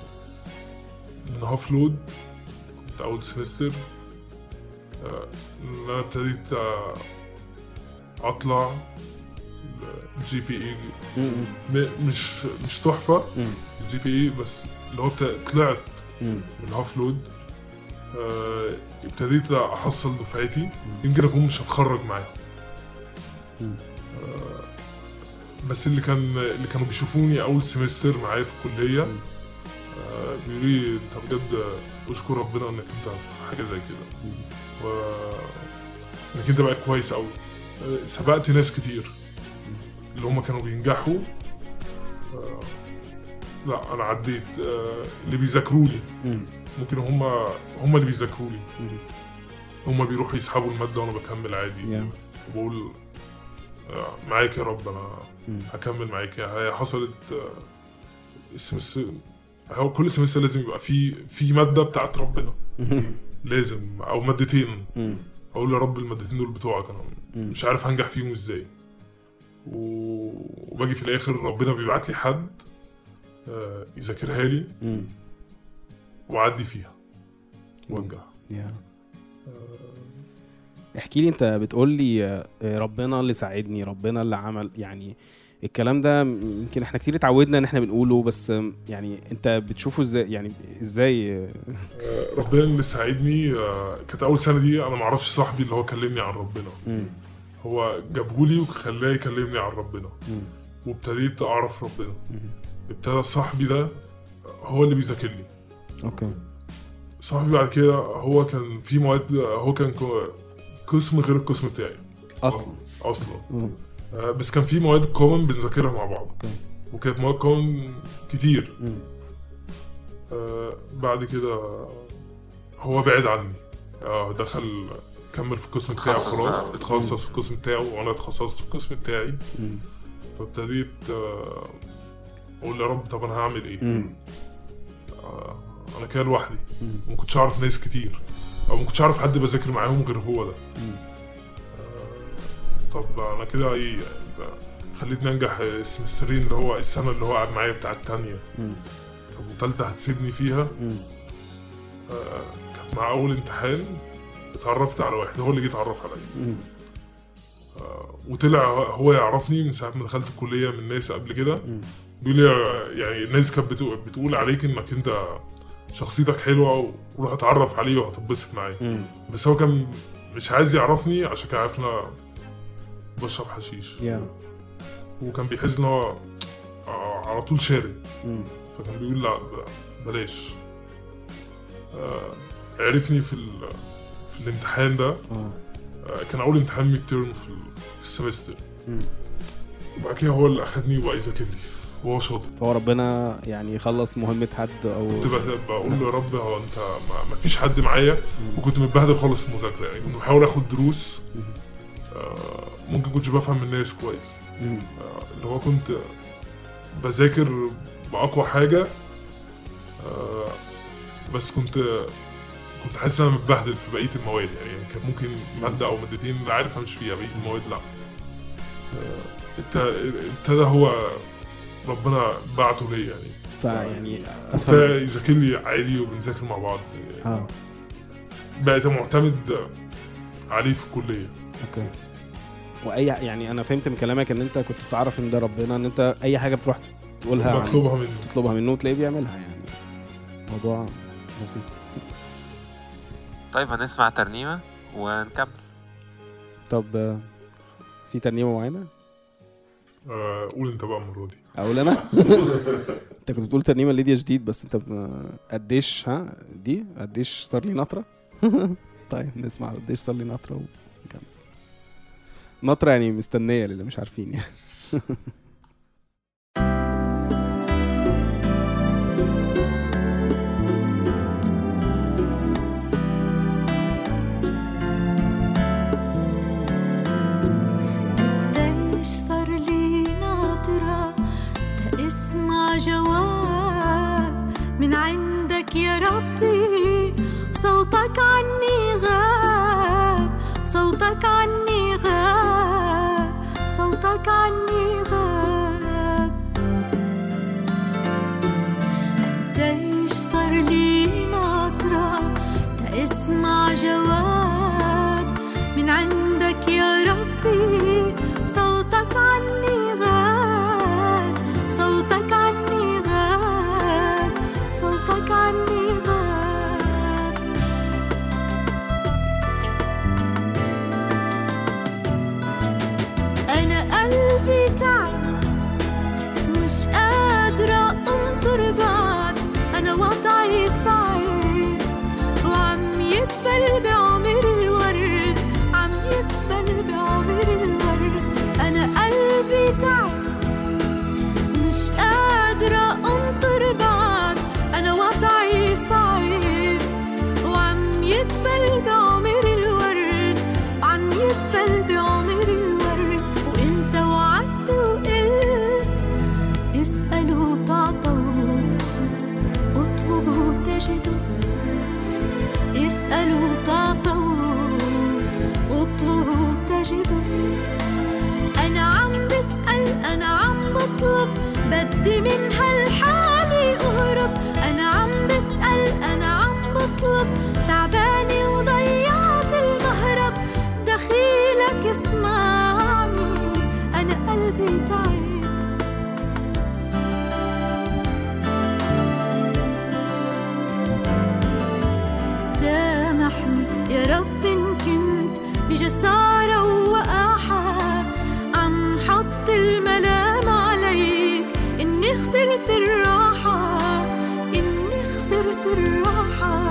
Speaker 3: من هاف لود كنت اول سمستر آه، ان انا ابتديت آه، اطلع جي بي اي
Speaker 1: مم.
Speaker 3: مش مش تحفه
Speaker 1: مم.
Speaker 3: جي بي اي بس اللي هو ابت- طلعت
Speaker 1: مم.
Speaker 3: من هاف لود آه، ابتديت احصل دفعتي يمكن اكون مش هتخرج معاهم
Speaker 1: مم.
Speaker 3: آه، بس اللي كان اللي كانوا بيشوفوني اول سمستر معايا في الكليه
Speaker 1: مم.
Speaker 3: آه، بيقولوا لي انت بجد اشكر ربنا انك انت في حاجه زي كده
Speaker 1: مم.
Speaker 3: و انك انت بقى كويس قوي آه، سبقت ناس كتير اللي هم كانوا بينجحوا آه، لا انا عديت آه، اللي بيذاكروا لي
Speaker 1: مم.
Speaker 3: ممكن هم هم اللي بيذاكروا لي
Speaker 1: مم.
Speaker 3: هم بيروحوا يسحبوا الماده وانا بكمل عادي
Speaker 1: يا.
Speaker 3: وبقول آه، معاك يا رب انا
Speaker 1: مم.
Speaker 3: هكمل معاك هي حصلت آه، السمستر هو كل سمستر لازم يبقى في في ماده بتاعت ربنا
Speaker 1: مم.
Speaker 3: لازم او مادتين
Speaker 1: مم.
Speaker 3: اقول يا رب المادتين دول بتوعك انا
Speaker 1: مم.
Speaker 3: مش عارف هنجح فيهم ازاي و- وباجي في الاخر ربنا بيبعت لي حد آه، يذاكرها لي
Speaker 1: مم.
Speaker 3: واعدي فيها وانجح
Speaker 1: يا. احكي لي انت بتقول لي آه، ربنا اللي ساعدني ربنا اللي عمل يعني الكلام ده م- يمكن احنا كتير اتعودنا ان احنا بنقوله بس آم، يعني انت بتشوفه ازاي يعني ازاي آه،
Speaker 3: آه، ربنا اللي ساعدني آه، كانت اول سنه دي انا ما اعرفش صاحبي اللي هو كلمني عن ربنا
Speaker 1: مم.
Speaker 3: هو جابهولي وخلاه يكلمني عن ربنا
Speaker 1: مم.
Speaker 3: وابتديت اعرف ربنا
Speaker 1: مم.
Speaker 3: ابتدى صاحبي ده هو اللي بيذاكر لي
Speaker 1: اوكي
Speaker 3: صاحبي بعد كده هو كان في مواد هو كان كو- قسم غير القسم بتاعي
Speaker 1: اصلا
Speaker 3: اصلا
Speaker 1: مم.
Speaker 3: آه، بس كان في مواد كومن بنذاكرها مع بعض
Speaker 1: اوكي
Speaker 3: وكانت مواد كومن كتير
Speaker 1: مم.
Speaker 3: آه، بعد كده هو بعد عني آه، دخل كمل في القسم بتاعه
Speaker 2: اتخصص
Speaker 3: خلاص
Speaker 2: بقى.
Speaker 3: اتخصص في القسم بتاعه وانا اتخصصت في القسم بتاعي
Speaker 1: مم.
Speaker 3: فابتديت آه، اقول يا رب طب انا هعمل ايه؟
Speaker 1: مم.
Speaker 3: آه، انا كده لوحدي
Speaker 1: مم.
Speaker 3: وما كنتش اعرف ناس كتير او ما كنتش اعرف حد بذاكر معاهم غير هو ده
Speaker 1: مم.
Speaker 3: آه، طب انا كده ايه انت خليتني انجح السمسترين اللي هو السنه اللي هو قاعد معايا بتاع التانية
Speaker 1: مم.
Speaker 3: طب وتالتة هتسيبني فيها
Speaker 1: مم.
Speaker 3: آه، كانت مع اول امتحان اتعرفت على واحد هو اللي جه اتعرف عليا
Speaker 1: مم.
Speaker 3: آه، وطلع هو يعرفني من ساعه ما دخلت الكليه من ناس قبل كده
Speaker 1: مم.
Speaker 3: بيقول لي يعني الناس كانت بتقول, بتقول عليك انك انت شخصيتك حلوه وروح اتعرف عليه وهتتبسط معاه
Speaker 1: مم.
Speaker 3: بس هو كان مش عايز يعرفني عشان كان عارف ان انا بشرب حشيش
Speaker 1: يا.
Speaker 3: وكان بيحس ان هو آه، على طول شارب
Speaker 1: مم.
Speaker 3: فكان بيقول لا ب- بلاش آه، عرفني في ال- في الامتحان ده
Speaker 1: اه
Speaker 3: آه، كان اول امتحان ميد تيرم في ال- في السمستر
Speaker 1: مم.
Speaker 3: وبعد كده هو اللي اخدني وبقى يذاكر لي وهو شاطر
Speaker 1: هو ربنا يعني يخلص مهمة حد او
Speaker 3: كنت بت- بقول له يا رب هو انت ما, ما فيش حد معايا
Speaker 1: مم.
Speaker 3: وكنت متبهدل خالص في المذاكره يعني كنت بحاول اخد دروس
Speaker 1: مم.
Speaker 3: آه، ممكن كنتش بفهم الناس كويس
Speaker 1: مم.
Speaker 3: آه، اللي هو كنت بذاكر باقوى حاجه آه، بس كنت كنت حاسس ان انا متبهدل في بقيه المواد يعني كان ممكن ماده او مادتين اللي عارف امشي فيها بقيه المواد لا آه، ابت- ابتدى هو ربنا بعته ليا يعني
Speaker 1: فيعني
Speaker 3: ابتدى
Speaker 1: افهم
Speaker 3: يذاكر لي عادي وبنذاكر مع بعض
Speaker 1: اه
Speaker 3: بقيت معتمد عليه في الكليه
Speaker 1: اوكي واي يعني انا فهمت من كلامك ان انت كنت بتعرف ان ده ربنا ان انت اي حاجه بتروح تقولها عن-
Speaker 3: بطلبها منه
Speaker 1: تطلبها منه وتلاقيه بيعملها يعني موضوع بسيط
Speaker 2: طيب هنسمع ترنيمة ونكمل
Speaker 1: طب آه، في ترنيمه معينه
Speaker 3: آه، قول انت بقى المره دي
Speaker 1: اقول انا انت كنت بتقول ترنيمه ليديا جديد بس انت ب- قديش ها دي قديش صار لي نطره طيب نسمع قديش صار لي نطره ونكمل نطره يعني مستنيه للي مش عارفين يعني
Speaker 5: قديش صار لي ناطرة تسمع جواب من عندك يا ربي صوتك عني غاب صوتك عني غاب صوتك عني غاب قديش صار لي ناطرة تسمع جواب من عندك يا ربي صوتك عني غاب صوتك عني غاب صوتك عني غاب أنا قلبي تعب مش قادرة أنطر بعد أنا وضعي صعب وعم يدبل بعمر الورد عم يدبل بعمر الورد أنا قلبي تعب مش قادرة أنطر بعد أنا وضعي صعب وعم يدبل بعمر الورد عم يدبل بعمر الورد وانت وعدت وقلت اسألوا تعطوا اطلبوا تجدوا اسألوا تعطوا اطلبوا تجدوا أنا عم بسأل أنا عم بطلب بدي من هالحالة أهرب أنا عم بسأل أنا عم بطلب تعبانة وضيعت المهرب دخيلك اسمعني أنا قلبي تعب سامحني يا رب إن كنت بجسارة ووقاحة عم حط الملام عليك إني خسرت الراحة إني خسرت الراحة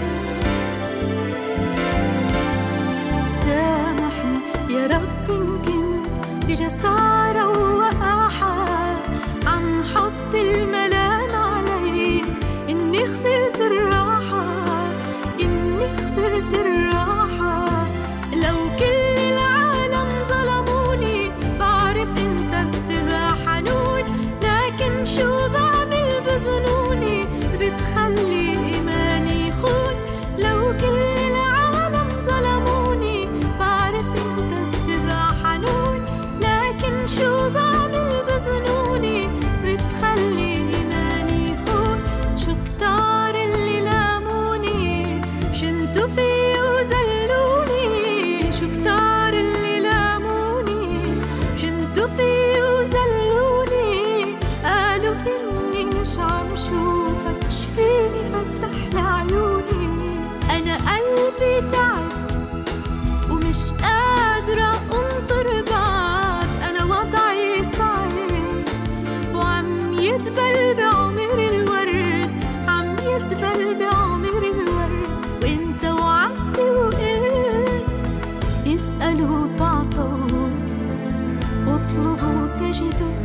Speaker 5: سامحني يا رب إن كنت بجسارة ووقاحة عم حط الملام عليك إني خسرت الراحة إني خسرت الراحة لو كل العالم ظلموني بعرف انت بتبقى حنون لكن شو بعمل بظنوني بتخلي إيماني يخون لو كل العالم ظلموني بعرف انت بتبقى حنون لكن شو بعمل بظنوني بتخلي إيماني يخون شو كتار اللي لاموني شمتوا في وزلوني شو كتار اللي لاموني شمتوا في وزلوني قالوا إني مش عم شوفك شفيني فتح لي عيوني أنا قلبي تعب ومش قادرة أنطر بعد أنا وضعي صعب وعم يدبل بعمر الورد عم يدبل بعمر الورد وانت وعدت وقلت اسألوا تعطوا اطلبوا تجدوا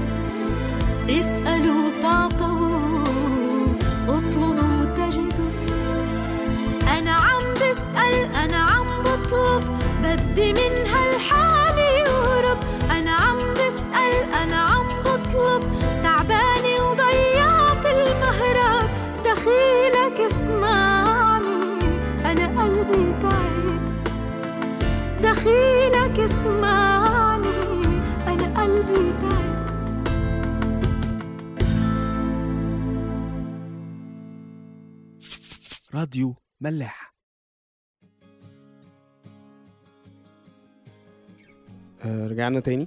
Speaker 5: اسألوا تعطوا اطلبوا تجدوا أنا عم بسأل أنا عم بطلب بدي من هالحالة يهرب أنا عم بسأل أنا عم بطلب تعبانة وضيعت قلبي تعب دخيلك اسمعني أنا قلبي تعب
Speaker 1: راديو ملاح آه، رجعنا تاني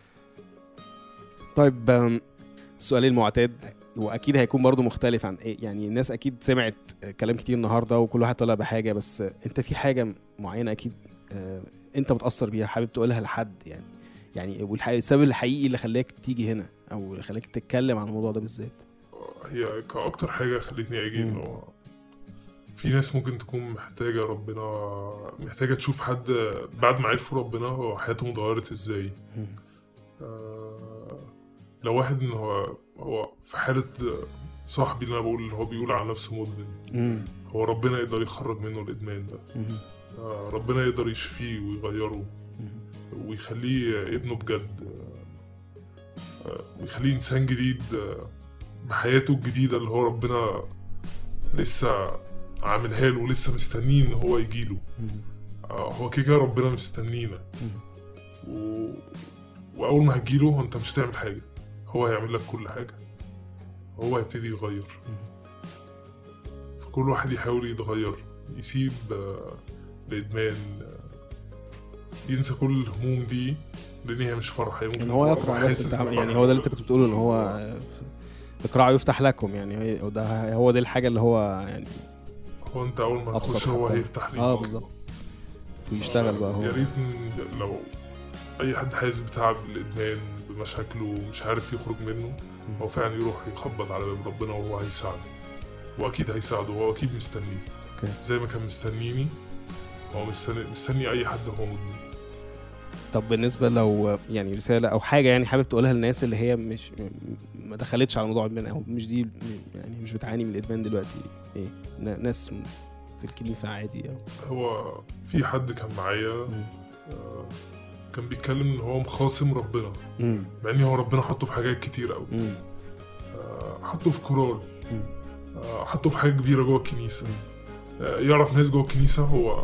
Speaker 1: طيب آم، السؤال المعتاد واكيد هيكون برضو مختلف عن إيه يعني الناس اكيد سمعت آه، كلام كتير النهارده وكل واحد طلع بحاجه بس آه، انت في حاجه معينه اكيد آه، انت متاثر بيها حابب تقولها لحد يعني يعني والحقيقة السبب الحقيقي اللي خلاك تيجي هنا او اللي خلاك تتكلم عن الموضوع ده بالذات
Speaker 3: هي كأكتر حاجة خلتني أجي
Speaker 1: مم.
Speaker 3: إنه في ناس ممكن تكون محتاجة ربنا محتاجة تشوف حد بعد ما عرفوا ربنا هو حياتهم اتغيرت ازاي
Speaker 1: مم.
Speaker 3: آه، لو واحد إن هو هو في حالة صاحبي اللي أنا بقول اللي هو بيقول على نفسه مدمن
Speaker 1: مم.
Speaker 3: هو ربنا يقدر يخرج منه الإدمان ده
Speaker 1: مم.
Speaker 3: آه، ربنا يقدر يشفيه ويغيره
Speaker 1: مم.
Speaker 3: ويخليه ابنه بجد آه، آه، ويخليه إنسان جديد آه، بحياته الجديدة اللي هو ربنا لسه عاملها له ولسه مستنيه إن هو يجيله
Speaker 1: مم.
Speaker 3: آه، هو كده كده ربنا مستنينا و... وأول ما هتجيله أنت مش هتعمل حاجة هو هيعمل لك كل حاجة هو هيبتدي يغير فكل واحد يحاول يتغير يسيب آه، الإدمان آه، ينسى كل الهموم دي لأن هي مش فرح هي ممكن
Speaker 1: ان هو
Speaker 3: تبقى
Speaker 1: يقرا بس
Speaker 3: حاسس
Speaker 1: انت عم-
Speaker 3: بفرح.
Speaker 1: يعني هو ده اللي انت كنت بتقوله ان هو آه، اقرأوا يفتح لكم يعني هي- وده هو دي الحاجه اللي هو يعني
Speaker 3: هو أنت أول ما
Speaker 1: أبسط
Speaker 3: تخش هو
Speaker 1: حتى.
Speaker 3: هيفتح ليك
Speaker 1: اه بالظبط ويشتغل بقى هو
Speaker 3: يا ريت إن لو اي حد حاسس بتعب الادمان بمشاكله مش عارف يخرج منه هو فعلا يروح يخبط على باب ربنا وهو هيساعده واكيد هيساعده وهو اكيد مستنيه
Speaker 1: اوكي
Speaker 3: زي ما كان مستنيني هو مستني, مستني اي حد هو مدمن
Speaker 1: طب بالنسبه لو يعني رساله او حاجه يعني حابب تقولها للناس اللي هي مش ما دخلتش على موضوع الادمان او مش دي يعني مش بتعاني من الادمان دلوقتي ايه ن- ناس في الكنيسه عادي أو.
Speaker 3: هو في حد كان معايا
Speaker 1: مم.
Speaker 3: آه، كان بيتكلم ان هو مخاصم ربنا
Speaker 1: مم.
Speaker 3: مع ان هو ربنا حطه في حاجات كتير قوي
Speaker 1: مم.
Speaker 3: آه، حطه في كورال
Speaker 1: مم.
Speaker 3: آه، حطه في حاجه كبيره جوه الكنيسه آه، يعرف ناس جوه الكنيسه هو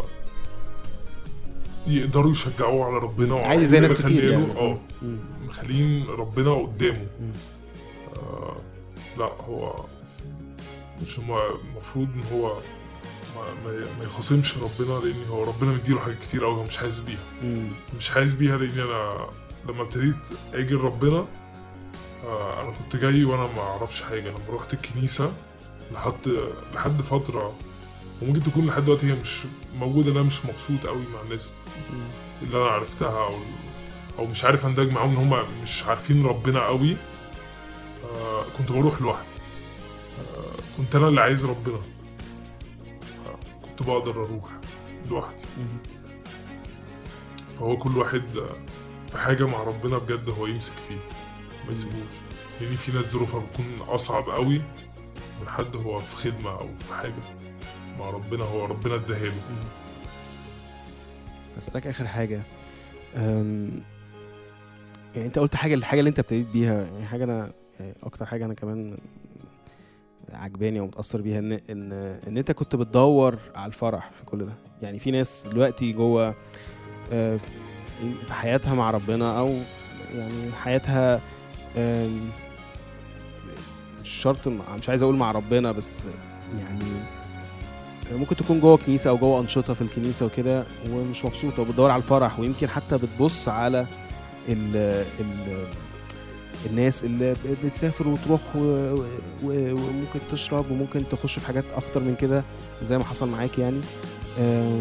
Speaker 3: يقدروا يشجعوه على ربنا
Speaker 1: عادي زي ناس كتير
Speaker 3: مخلينه-
Speaker 1: يعني
Speaker 3: اه
Speaker 1: مم.
Speaker 3: مخلين ربنا قدامه
Speaker 1: مم.
Speaker 3: آه لا هو مش هو المفروض ان هو ما, ما, ما يخاصمش ربنا لان هو ربنا مديله حاجات كتير قوي هو مش حاسس بيها
Speaker 1: مم.
Speaker 3: مش حاسس بيها لان انا لما ابتديت اجي لربنا آه انا كنت جاي وانا ما اعرفش حاجه لما رحت الكنيسه لحد لحد فتره وممكن تكون لحد دلوقتي هي مش موجوده انا مش مبسوط قوي مع الناس
Speaker 1: مم.
Speaker 3: اللي انا عرفتها او او مش عارف اندمج معاهم ان هم مش عارفين ربنا قوي آه كنت بروح لوحدي آه كنت انا اللي عايز ربنا آه كنت بقدر اروح لوحدي
Speaker 1: مم.
Speaker 3: فهو كل واحد آه، في حاجه مع ربنا بجد هو يمسك فيه ما يسيبوش لان في ناس ظروفها بتكون اصعب قوي من حد هو في خدمه او في حاجه مع ربنا هو ربنا اداها له
Speaker 1: اسالك اخر حاجه أم، يعني انت قلت حاجه الحاجه اللي انت ابتديت بيها يعني حاجه انا يعني اكتر حاجه انا كمان عجباني ومتاثر بيها ان ان ان انت كنت بتدور على الفرح في كل ده يعني في ناس دلوقتي جوه آه، في حياتها مع ربنا او يعني حياتها آم، مش شرط مع- مش عايز اقول مع ربنا بس يعني ممكن تكون جوه كنيسه او جوه انشطه في الكنيسه وكده ومش مبسوطه وبتدور على الفرح ويمكن حتى بتبص على ال ال الناس اللي ب- بتسافر وتروح و- و- و- وممكن تشرب وممكن تخش في حاجات اكتر من كده زي ما حصل معاك يعني آم،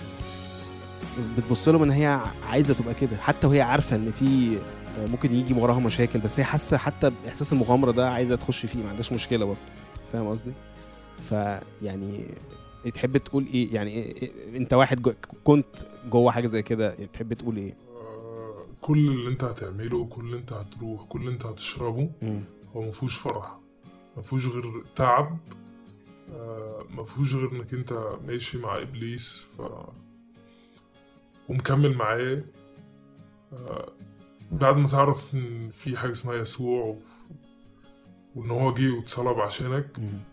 Speaker 1: بتبص لهم ان هي عايزه تبقى كده حتى وهي عارفه ان في آه، ممكن يجي وراها مشاكل بس هي حاسه حتى باحساس المغامره ده عايزه تخش فيه ما عندهاش مشكله برضه فاهم قصدي؟ فيعني تحب تقول ايه يعني إيه- إيه- انت واحد جو كنت جوه حاجه زي كده تحب تقول ايه
Speaker 3: آه، كل اللي انت هتعمله كل اللي انت هتروح كل اللي انت هتشربه هو مفهوش فرح مفهوش غير تعب آه، مفهوش غير انك انت ماشي مع ابليس ف ومكمل معاه آه، بعد ما تعرف ان في حاجه اسمها يسوع و- وان هو جه واتصلب عشانك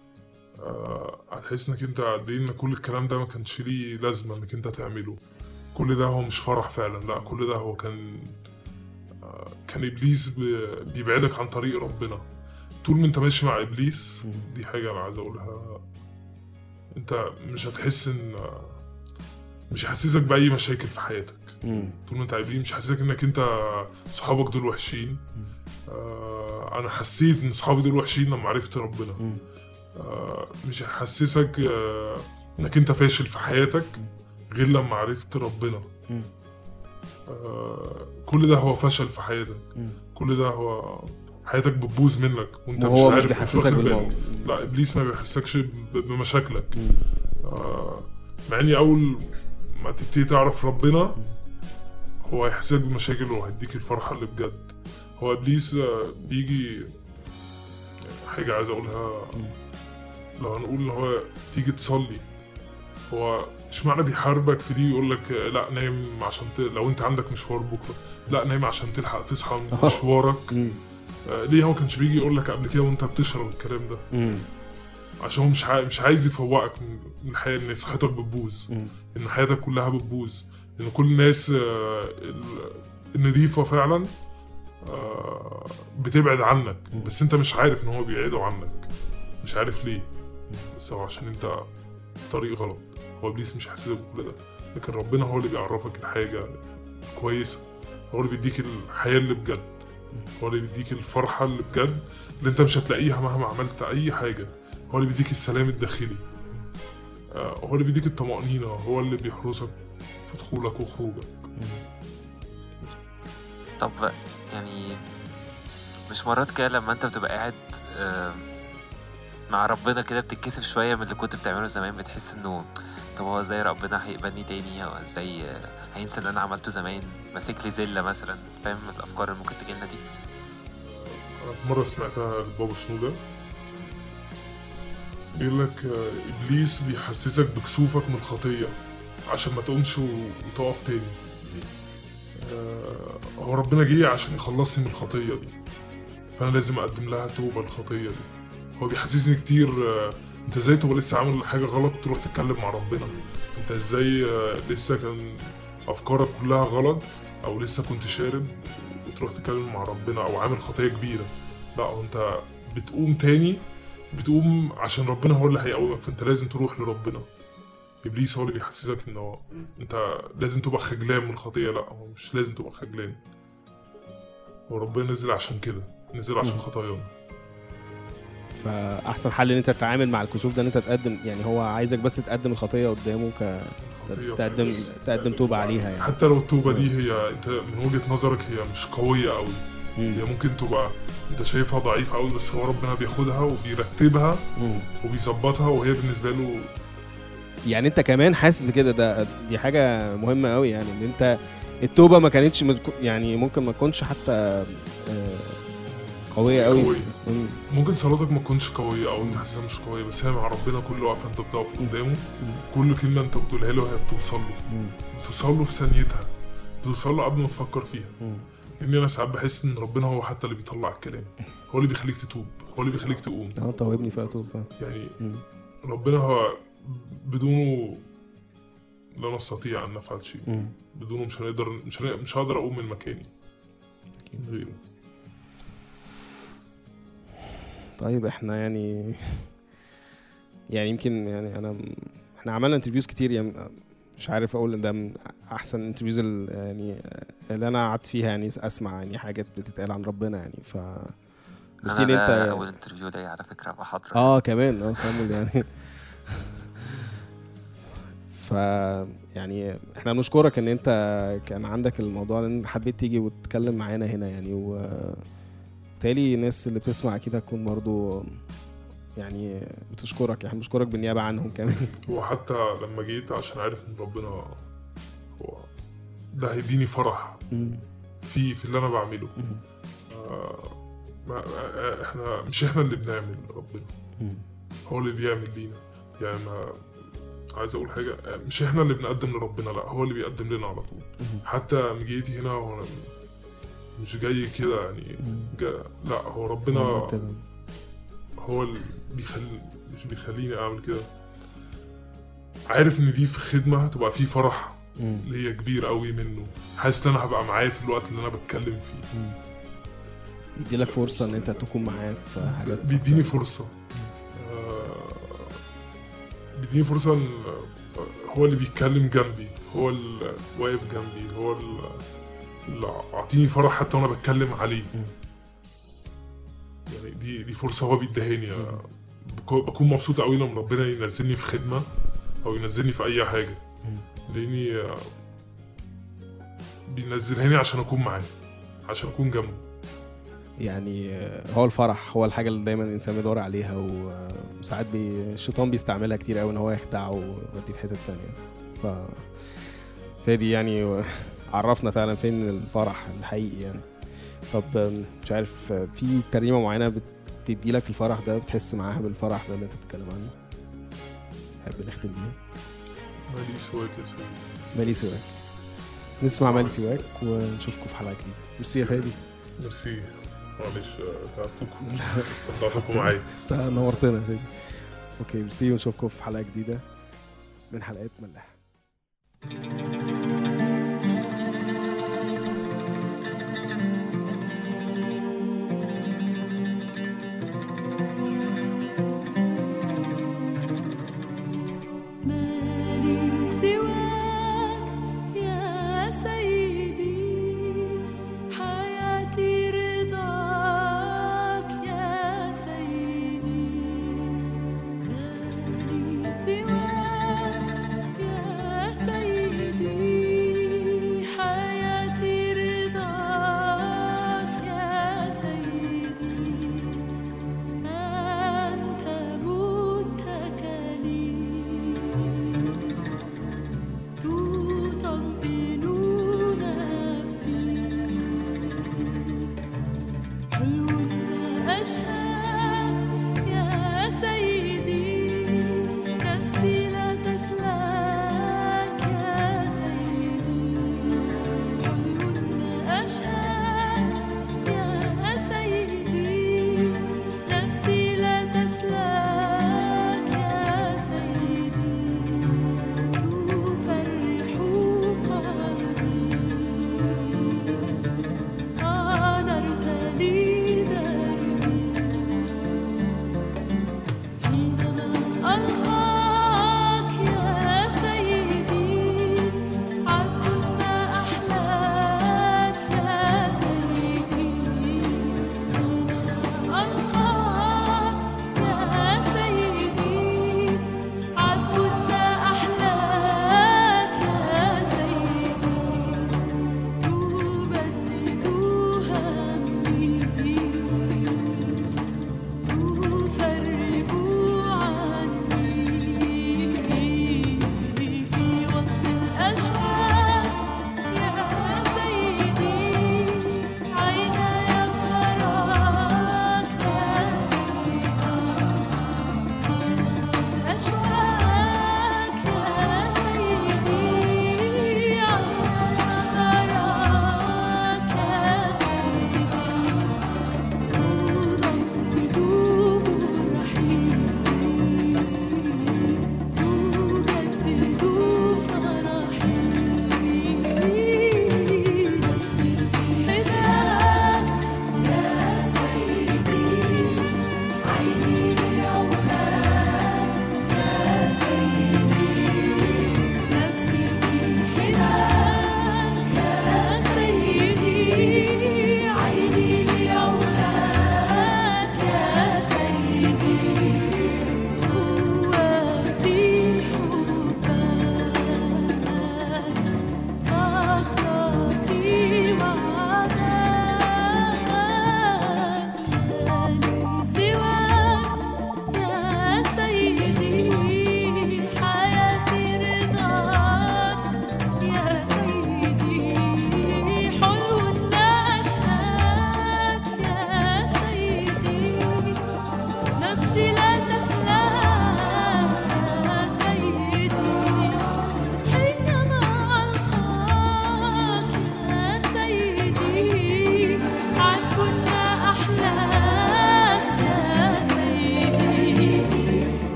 Speaker 3: آه، هتحس انك انت قد ايه ان كل الكلام ده ما كانش ليه لازمه انك انت تعمله كل ده هو مش فرح فعلا لا كل ده هو كان آه، كان ابليس ب- بيبعدك عن طريق ربنا طول ما انت ماشي مع ابليس دي حاجه انا عايز اقولها انت مش هتحس ان مش هيحسسك باي مشاكل في حياتك
Speaker 1: مم.
Speaker 3: طول ما انت عايبين مش حاسسك انك انت صحابك دول وحشين آه انا حسيت ان صحابي دول وحشين لما عرفت ربنا
Speaker 1: مم.
Speaker 3: آه مش هيحسسك آه انك انت فاشل في حياتك غير لما عرفت ربنا
Speaker 1: مم.
Speaker 3: آه كل ده هو فشل في حياتك
Speaker 1: مم.
Speaker 3: كل ده هو حياتك بتبوظ منك وانت مش
Speaker 1: وهو مش
Speaker 3: عارف
Speaker 1: بيحسسك
Speaker 3: واخد بالك.
Speaker 1: بالموضوع
Speaker 3: لا ابليس ما بيحسكش ب- بمشاكلك
Speaker 1: مم.
Speaker 3: آه، مع اني اول ما تبتدي تعرف ربنا هو هيحسسك بمشاكل وهيديك الفرحة اللي بجد هو ابليس آه، بيجي حاجة عايز اقولها لو هنقول ان هو تيجي تصلي هو مش معنى بيحاربك في دي يقول لك لا نايم عشان ت... لو انت عندك مشوار بكره لا نايم عشان تلحق تصحى من
Speaker 1: آه.
Speaker 3: مشوارك
Speaker 1: مم.
Speaker 3: آه، ليه هو كانش بيجي يقول لك قبل كده وانت بتشرب الكلام ده
Speaker 1: مم.
Speaker 3: عشان هو مش عاي... مش عايز يفوقك من من الحياه ان صحتك بتبوظ
Speaker 1: مم.
Speaker 3: ان حياتك كلها بتبوظ ان كل الناس آه، ال- النظيفه فعلا آه، بتبعد عنك
Speaker 1: مم.
Speaker 3: بس انت مش عارف ان هو بيبعدوا عنك مش عارف ليه بس هو عشان انت في طريق غلط هو ابليس مش حاسسك بكل ده لكن ربنا هو اللي بيعرفك الحاجه كويسه هو اللي بيديك الحياه اللي بجد هو اللي بيديك الفرحه اللي بجد اللي انت مش هتلاقيها مهما عملت اي حاجه هو اللي بيديك السلام الداخلي آه، هو اللي بيديك الطمأنينة هو اللي بيحرسك في دخولك وخروجك
Speaker 2: طب يعني مش مرات كده لما انت بتبقى قاعد آه، مع ربنا كده بتتكسف شوية من اللي كنت بتعمله زمان بتحس انه طب هو ازاي ربنا هيقبلني تاني او ازاي آه، هينسى اللي انا عملته زمان ماسك لي زلة مثلا فاهم الافكار اللي ممكن تجيلنا دي
Speaker 3: أنا في مرة سمعتها لبابا شنودة بيقول لك آه، إبليس بيحسسك بكسوفك من الخطية عشان ما تقومش و- وتقف تاني آه، هو ربنا جه عشان يخلصني من الخطية دي فأنا لازم أقدم لها توبة الخطية دي هو بيحسسني كتير آه، انت ازاي تبقى لسه عامل حاجة غلط تروح تتكلم مع ربنا انت ازاي آه، لسه كان افكارك كلها غلط او لسه كنت شارب وتروح تتكلم مع ربنا او عامل خطية كبيرة لا هو انت بتقوم تاني بتقوم عشان ربنا هو اللي هيقومك فانت لازم تروح لربنا ابليس هو اللي بيحسسك ان هو انت لازم تبقى خجلان من الخطيه لا هو مش لازم تبقى خجلان هو ربنا نزل عشان كده نزل عشان
Speaker 1: مم.
Speaker 3: خطايانا
Speaker 1: فاحسن حل ان انت تتعامل مع الكسوف ده ان انت تقدم يعني هو عايزك بس تقدم الخطيه قدامه ك
Speaker 3: الخطية
Speaker 1: تقدم تقدم توبه عليها يعني
Speaker 3: حتى لو التوبه دي هي انت من وجهه نظرك هي مش قويه قوي هي
Speaker 1: مم.
Speaker 3: ممكن تبقى انت شايفها ضعيفه قوي بس هو ربنا بياخدها وبيرتبها
Speaker 1: مم.
Speaker 3: وبيظبطها وهي بالنسبه له
Speaker 1: يعني انت كمان حاسس بكده ده دي حاجه مهمه قوي يعني ان انت التوبه ما كانتش متكو- يعني ممكن ما تكونش حتى آه، قويه قوي
Speaker 3: قوية.
Speaker 1: مم.
Speaker 3: ممكن صلاتك ما تكونش قويه او انت حاسسها مش قويه بس هي مع ربنا كل وقفه انت بتقف قدامه كل كلمه انت بتقولها له هي بتوصل له
Speaker 1: مم.
Speaker 3: بتوصل له في ثانيتها بتوصل له قبل ما تفكر فيها
Speaker 1: مم.
Speaker 3: لان انا ساعات بحس ان ربنا هو حتى اللي بيطلع الكلام هو اللي بيخليك تتوب هو اللي بيخليك تقوم
Speaker 1: اه توبني فيها توبه
Speaker 3: يعني
Speaker 1: مم.
Speaker 3: ربنا هو بدونه لا نستطيع ان نفعل شيء
Speaker 1: مم.
Speaker 3: بدونه مش هنقدر مش هن- مش هقدر اقوم من مكاني
Speaker 1: أكيد.
Speaker 3: من غيره
Speaker 1: طيب احنا يعني يعني يمكن يعني انا احنا عملنا انترفيوز كتير يعني مش عارف اقول ان ده من احسن انترفيوز يعني اللي انا قعدت فيها يعني اسمع يعني حاجات بتتقال عن ربنا يعني ف بس
Speaker 2: انا
Speaker 1: يعني
Speaker 2: ده
Speaker 1: انت
Speaker 2: اول انترفيو ليا على فكرة ابقى حاضرة
Speaker 1: اه كمان اه سامول يعني ف يعني احنا بنشكرك ان انت كان عندك الموضوع ان حبيت تيجي وتتكلم معانا هنا يعني و بالتالي الناس اللي بتسمع اكيد هتكون برضو يعني بتشكرك يعني بنشكرك بالنيابه عنهم كمان
Speaker 3: هو حتى لما جيت عشان عارف ان ربنا هو ده هيديني فرح في في اللي انا بعمله آه ما آه، احنا مش احنا اللي بنعمل ربنا هو اللي بيعمل لينا يعني ما عايز اقول حاجه آه، مش احنا اللي بنقدم لربنا لا هو اللي بيقدم لنا على طول حتى مجيتي هنا وانا مش جاي كده يعني جا لا هو ربنا هو اللي بيخلي مش بيخليني اعمل كده عارف ان دي في خدمه هتبقى في فرح
Speaker 1: مم.
Speaker 3: ليا كبير قوي منه حاسس ان انا هبقى معاه في الوقت اللي انا بتكلم فيه
Speaker 1: مم. بيديلك فرصه ان انت تكون معاه في حاجات
Speaker 3: بيديني فرصه آه، بيديني فرصه ان هو اللي بيتكلم جنبي هو اللي واقف جنبي هو اللي- اللي اعطيني فرح حتى وانا بتكلم عليه
Speaker 1: مم.
Speaker 3: يعني دي دي فرصه هو بيديهاني آه، بكو- بكون مبسوط قوي لما ربنا ينزلني في خدمه او ينزلني في اي حاجه
Speaker 1: مم.
Speaker 3: لاني آه، بينزلهاني عشان اكون معاه عشان اكون جنبه
Speaker 1: يعني آه، هو الفرح هو الحاجه اللي دايما الانسان بيدور عليها وساعات بي... الشيطان بيستعملها كتير قوي ان هو يخدعه ويوديه في حته تانية ف فادي يعني عرفنا فعلا فين الفرح الحقيقي يعني طب آم، مش عارف آه، في ترنيمه معينه بتدي لك الفرح ده بتحس معاها بالفرح ده اللي انت بتتكلم عنه تحب نختم بيه
Speaker 3: مالي سواك يا سيدي
Speaker 1: مالي سواك نسمع مالي سواك ونشوفكم في حلقه جديده ميرسي يا فادي
Speaker 3: ميرسي معلش آه، تعبتكم صدعتكم معايا
Speaker 1: انت نورتنا يا فادي اوكي ميرسي ونشوفكم في حلقه جديده من حلقات ملاح